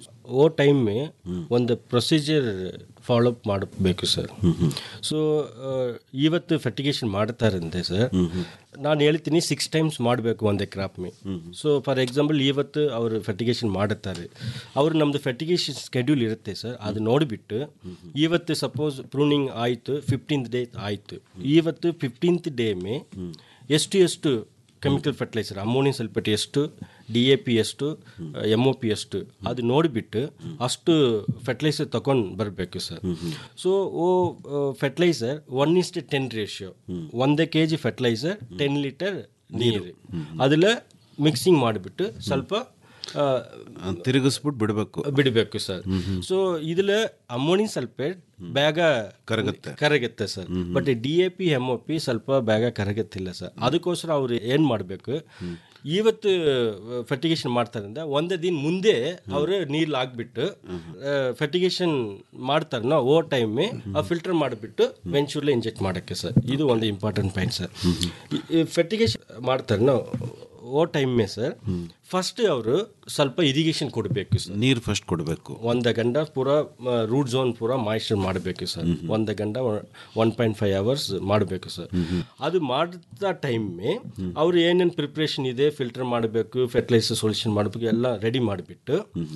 ಓ ಟೈಮ್ ಒಂದು ಪ್ರೊಸೀಜರ್ ಫಾಲೋಅಪ್ ಮಾಡಬೇಕು ಸರ್ ಸೊ ಇವತ್ತು ಫರ್ಟಿಗೇಷನ್ ಮಾಡ್ತಾರಂತೆ ಸರ್ ನಾನು ಹೇಳ್ತೀನಿ ಸಿಕ್ಸ್ ಟೈಮ್ಸ್ ಮಾಡಬೇಕು ಒಂದೇ ಕ್ರಾಪ್ ಮೇ ಸೊ ಫಾರ್ ಎಕ್ಸಾಂಪಲ್ ಇವತ್ತು ಅವರು ಫರ್ಟಿಗೇಷನ್ ಮಾಡುತ್ತಾರೆ ಅವರು ನಮ್ಮದು ಫರ್ಟಿಗೇಷನ್ ಸ್ಕೆಡ್ಯೂಲ್ ಇರುತ್ತೆ ಸರ್ ಅದು ನೋಡಿಬಿಟ್ಟು ಇವತ್ತು ಸಪೋಸ್ ಪ್ರೂನಿಂಗ್ ಆಯಿತು ಫಿಫ್ಟೀನ್ತ್ ಡೇ ಆಯಿತು ಇವತ್ತು ಫಿಫ್ಟೀನ್ತ್ ಡೇ ಮೇ ಎಷ್ಟು ಎಷ್ಟು ಕೆಮಿಕಲ್ ಫರ್ಟಿಲೈಸರ್ ಅಮೋನಿಯಂ ಸಲ್ಫೇಟ್ ಎಷ್ಟು ಡಿ ಎ ಪಿ ಎಷ್ಟು ಎಮ್ ಒ ಪಿ ಎಷ್ಟು ಅದು ನೋಡಿಬಿಟ್ಟು ಅಷ್ಟು ಫರ್ಟಿಲೈಸರ್ ತಗೊಂಡು ಬರಬೇಕು ಸರ್ ಸೊ ಓ fertiliser one is to ten ratio ಒಂದೇ K G fertiliser ten litre ನೀರು ಅದಿಲ್ಲ ಮಿಕ್ಸಿಂಗ್ ಮಾಡಿಬಿಟ್ಟು ಸ್ವಲ್ಪ ಆ, ತಿರುಗಿಸ್ಬಿಟ್ಟು ಬಿಡಬೇಕು ಬಿಡಬೇಕು ಸರ್ ಸೊ ಇದಿಲ್ಲ ಅಮೋನಿಯಂ ಸಲ್ಫೇಟ್ ಬೇಗ ಕರಗುತ್ತೆ ಕರಗುತ್ತೆ sir but D A P M O P ಸ್ವಲ್ಪ ಬೇಗ ಕರಗತ್ತಿಲ್ಲ ಸರ್ ಅದಕ್ಕೋಸ್ಕರ ಅವ್ರು ಏನು ಮಾಡಬೇಕು ಇವತ್ತು ಫರ್ಟಿಗೇಷನ್ ಮಾಡ್ತಾರಿಂದ ಒಂದೇ ದಿನ ಮುಂದೆ ಅವರು ನೀರು ಹಾಕ್ಬಿಟ್ಟು ಫರ್ಟಿಗೇಷನ್ ಮಾಡ್ತಾರನ ಓ ಟೈಮೇ ಆ ಫಿಲ್ಟರ್ ಮಾಡಿಬಿಟ್ಟು ವೆಂಚೂರ್ಲೆ ಇಂಜೆಕ್ಟ್ ಮಾಡೋಕ್ಕೆ ಸರ್ ಇದು ಒಂದು ಇಂಪಾರ್ಟೆಂಟ್ ಪಾಯಿಂಟ್ ಸರ್ ಫರ್ಟಿಗೇಷನ್ ಮಾಡ್ತಾರನ ಓ ಟೈಮೇ ಸರ್ ಫಸ್ಟ್ ಅವರು ಸ್ವಲ್ಪ ಇರಿಗೇಷನ್ ಕೊಡಬೇಕು ಸರ್ ನೀರು ಫಸ್ಟ್ ಕೊಡಬೇಕು ಒಂದು ಗಂಡ ಪೂರ ರೂಟ್ ಝೋನ್ ಪೂರ ಮಾಯಿಶ್ಚರ್ ಮಾಡಬೇಕು ಸರ್ ಒಂದು ಗಂಡ ಒನ್ ಪಾಯಿಂಟ್ ಫೈವ್ ಅವರ್ಸ್ ಮಾಡಬೇಕು ಸರ್ ಅದು ಮಾಡಿದ ಟೈಮೇ ಅವ್ರು ಏನೇನು ಪ್ರಿಪ್ರೇಷನ್ ಇದೆ ಫಿಲ್ಟರ್ ಮಾಡಬೇಕು ಫರ್ಟಿಲೈಸರ್ ಸೊಲ್ಯೂಷನ್ ಮಾಡಬೇಕು ಎಲ್ಲ ರೆಡಿ ಮಾಡಿಬಿಟ್ಟು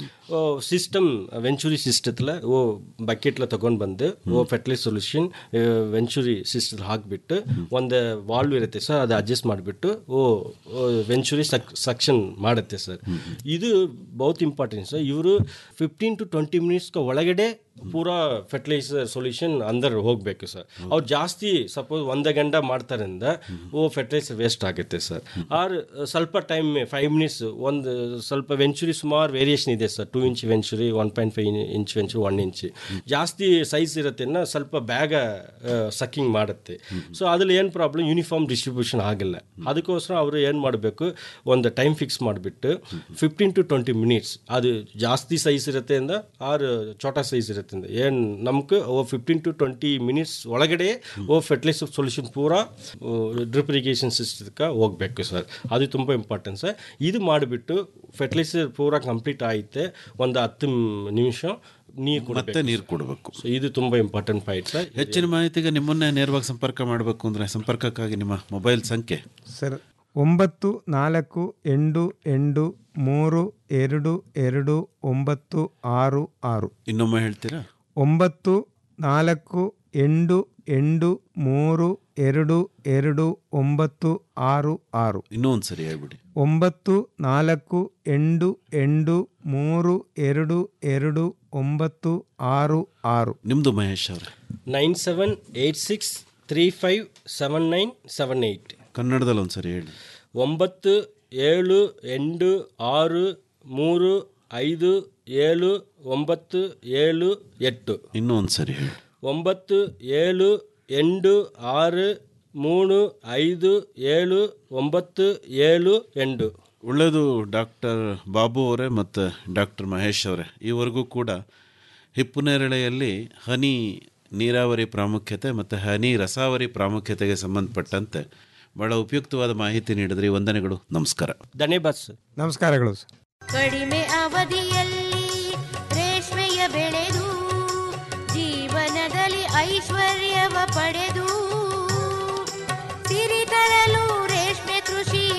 ಸಿಸ್ಟಮ್ ವೆಂಚುರಿ ಸಿಸ್ಟತ್ಲ ಓ ಬಕೆಟ್ಲ ತಗೊಂಡು ಬಂದು ಓ ಫರ್ಟಿಲೈಸರ್ ಸೊಲ್ಯೂಷನ್ ವೆಂಚುರಿ ಸಿಸ್ಟಲ್ ಹಾಕಿಬಿಟ್ಟು ಒಂದು ವಾಲ್ವ್ ಇರುತ್ತೆ ಸರ್ ಅದು ಅಡ್ಜಸ್ಟ್ ಮಾಡಿಬಿಟ್ಟು ಓ ವೆಂಚುರಿ ಸಕ್ ಸಕ್ಷನ್ ಮಾಡುತ್ತೆ ಸರ್ ಇದು ಬಹುತ್ ಇಂಪಾರ್ಟೆಂಟ್ ಸರ್ ಇವರು ಫಿಫ್ಟೀನ್ ಟು ಟ್ವೆಂಟಿ ಮಿನಿಟ್ಸ್ಗೆ ಒಳಗಡೆ ಪೂರಾ ಫರ್ಟಿಲೈಸರ್ ಸೊಲ್ಯೂಷನ್ ಅಂದರ್ ಹೋಗಬೇಕು ಸರ್ ಅವ್ರು ಜಾಸ್ತಿ ಸಪೋಸ್ ಒಂದೇ ಗಂಡ ಮಾಡ್ತಾರಿಂದ ಓ ಫರ್ಟಿಲೈಸರ್ ವೇಸ್ಟ್ ಆಗುತ್ತೆ ಸರ್ ಆರ್ ಸ್ವಲ್ಪ ಟೈಮ್ ಫೈವ್ ಮಿನಿಟ್ಸ್ ಒಂದು ಸ್ವಲ್ಪ ವೆಂಚುರಿ ಸುಮಾರು ವೇರಿಯೇಷನ್ ಇದೆ sir two inch venturi one point five inch venturi one inch ಜಾಸ್ತಿ ಸೈಜ್ ಇರುತ್ತೆ ಸ್ವಲ್ಪ ಬೇಗ ಸಕ್ಕಿಂಗ್ ಮಾಡುತ್ತೆ ಸೊ ಅದ್ರಲ್ಲಿ ಏನು ಪ್ರಾಬ್ಲಮ್ ಯೂನಿಫಾರ್ಮ್ ಡಿಸ್ಟ್ರಿಬ್ಯೂಷನ್ ಆಗಿಲ್ಲ ಅದಕ್ಕೋಸ್ಕರ ಅವರು ಏನು ಮಾಡಬೇಕು ಒಂದು ಟೈಮ್ ಫಿಕ್ಸ್ ಮಾಡಿಬಿಟ್ಟು ಫಿಫ್ಟೀನ್ ಟು ಟ್ವೆಂಟಿ ಮಿನಿಟ್ಸ್ ಅದು ಜಾಸ್ತಿ ಸೈಜ್ ಇರುತ್ತೆ ಅಂದ ಆರ್ ಚೋಟಾ ಸೈಜ್ ಇರುತ್ತೆ ಅಂದ ಏನು ನಮ್ಗೆ ಓ ಫಿಫ್ಟೀನ್ ಟು ಟ್ವೆಂಟಿ ಮಿನಿಟ್ಸ್ ಒಳಗಡೆ ಓ ಫರ್ಟಿಲೈಸರ್ ಸೊಲ್ಯೂಷನ್ ಪೂರಾ ಡ್ರಿಪ್ ಇರಿಗೇಷನ್ ಸಿಸ್ಟಮ್ಗೆ ಹೋಗಬೇಕು ಸರ್ ಅದು ತುಂಬ ಇಂಪಾರ್ಟೆಂಟ್ ಸರ್ ಇದು ಮಾಡಿಬಿಟ್ಟು ಫರ್ಟಿಲೈಸರ್ ಪೂರಾ ಕಂಪ್ಲೀಟ್ ಆಯಿತೆ ಒಂದು ಹತ್ತು ನಿಮಿಷ ನೀರು ಮತ್ತೆ ನೀರು ಕೊಡಬೇಕು ಸೊ ಇದು ತುಂಬ ಇಂಪಾರ್ಟೆಂಟ್ ಪಾಯಿಂಟ್ ಸರ್ ಹೆಚ್ಚಿನ ಮಾಹಿತಿಗೆ ನಿಮ್ಮನ್ನೇ ನೇರವಾಗಿ ಸಂಪರ್ಕ ಮಾಡಬೇಕು ಅಂದರೆ ಸಂಪರ್ಕಕ್ಕಾಗಿ ನಿಮ್ಮ ಮೊಬೈಲ್ ಸಂಖ್ಯೆ ಸರ್ ಒಂಬತ್ತು ನಾಲ್ಕು ಎಂಟು ಎಂಟು ಮೂರು ಎರಡು ಎರಡು ಒಂಬತ್ತು ಆರು ಆರು ಇನ್ನೊಮ್ಮೆ ಹೇಳ್ತೀರಾ ಒಂಬತ್ತು ನಾಲ್ಕು ಎಂಟು ಎಂಟು ಮೂರು ಎರಡು ಎರಡು ಒಂಬತ್ತು ಆರು ಆರು ಇನ್ನೂ ಒಂದು ಸರಿ ಹೇಳ್ಬಿಡಿ ಒಂಬತ್ತು ನಾಲ್ಕು ಎಂಟು ಎಂಟು ಮೂರು ಎರಡು ಎರಡು ಒಂಬತ್ತು ಆರು ಆರು ನಿಮ್ಮದು ಮಹೇಶ್ ಅವರೇ nine seven eight six three five seven nine seven eight ಕನ್ನಡದಲ್ಲಿ ಒಂದು ಸರಿ ಹೇಳಿ ಒಂಬತ್ತು ಏಳು ಎಂಟು ಆರು ಮೂರು ಐದು ಏಳು ಒಂಬತ್ತು ಏಳು ಎಟ್ಟು ಇನ್ನೂ ಒಂದು ಸರಿ ಹೇಳಿ ಒಂಬತ್ತು ಏಳು ಎಂಟು ಆರು ಮೂರು ಐದು ಏಳು ಒಂಬತ್ತು ಏಳು ಎಂಟು ಒಳ್ಳೆಯದು ಡಾಕ್ಟರ್ ಬಾಬು ಅವರೇ ಮತ್ತು ಡಾಕ್ಟರ್ ಮಹೇಶ್ ಅವರೇ ಈವರೆಗೂ ಕೂಡ ಹಿಪ್ಪುನೇರಳೆಯಲ್ಲಿ ಹನಿ ನೀರಾವರಿ ಪ್ರಾಮುಖ್ಯತೆ ಮತ್ತು ಹನಿ ರಸಾವರಿ ಪ್ರಾಮುಖ್ಯತೆಗೆ ಸಂಬಂಧಪಟ್ಟಂತೆ ಬಹಳ ಉಪಯುಕ್ತವಾದ ಮಾಹಿತಿ ನೀಡಿದ್ರಿ ವಂದನೆಗಳು ನಮಸ್ಕಾರ ಧನ್ಯವಾದ ಸರ್ ನಮಸ್ಕಾರಗಳು ಸರ್ ಕಡಿಮೆ ಅವಧಿಯಲ್ಲಿ ರೇಷ್ಮೆಯ ಬೆಳೆದು ಜೀವನದಲ್ಲಿ ಐಶ್ವರ್ಯವ ಪಡೆದು ಸಿರಿ ತರಲು ರೇಷ್ಮೆ ಕೃಷಿ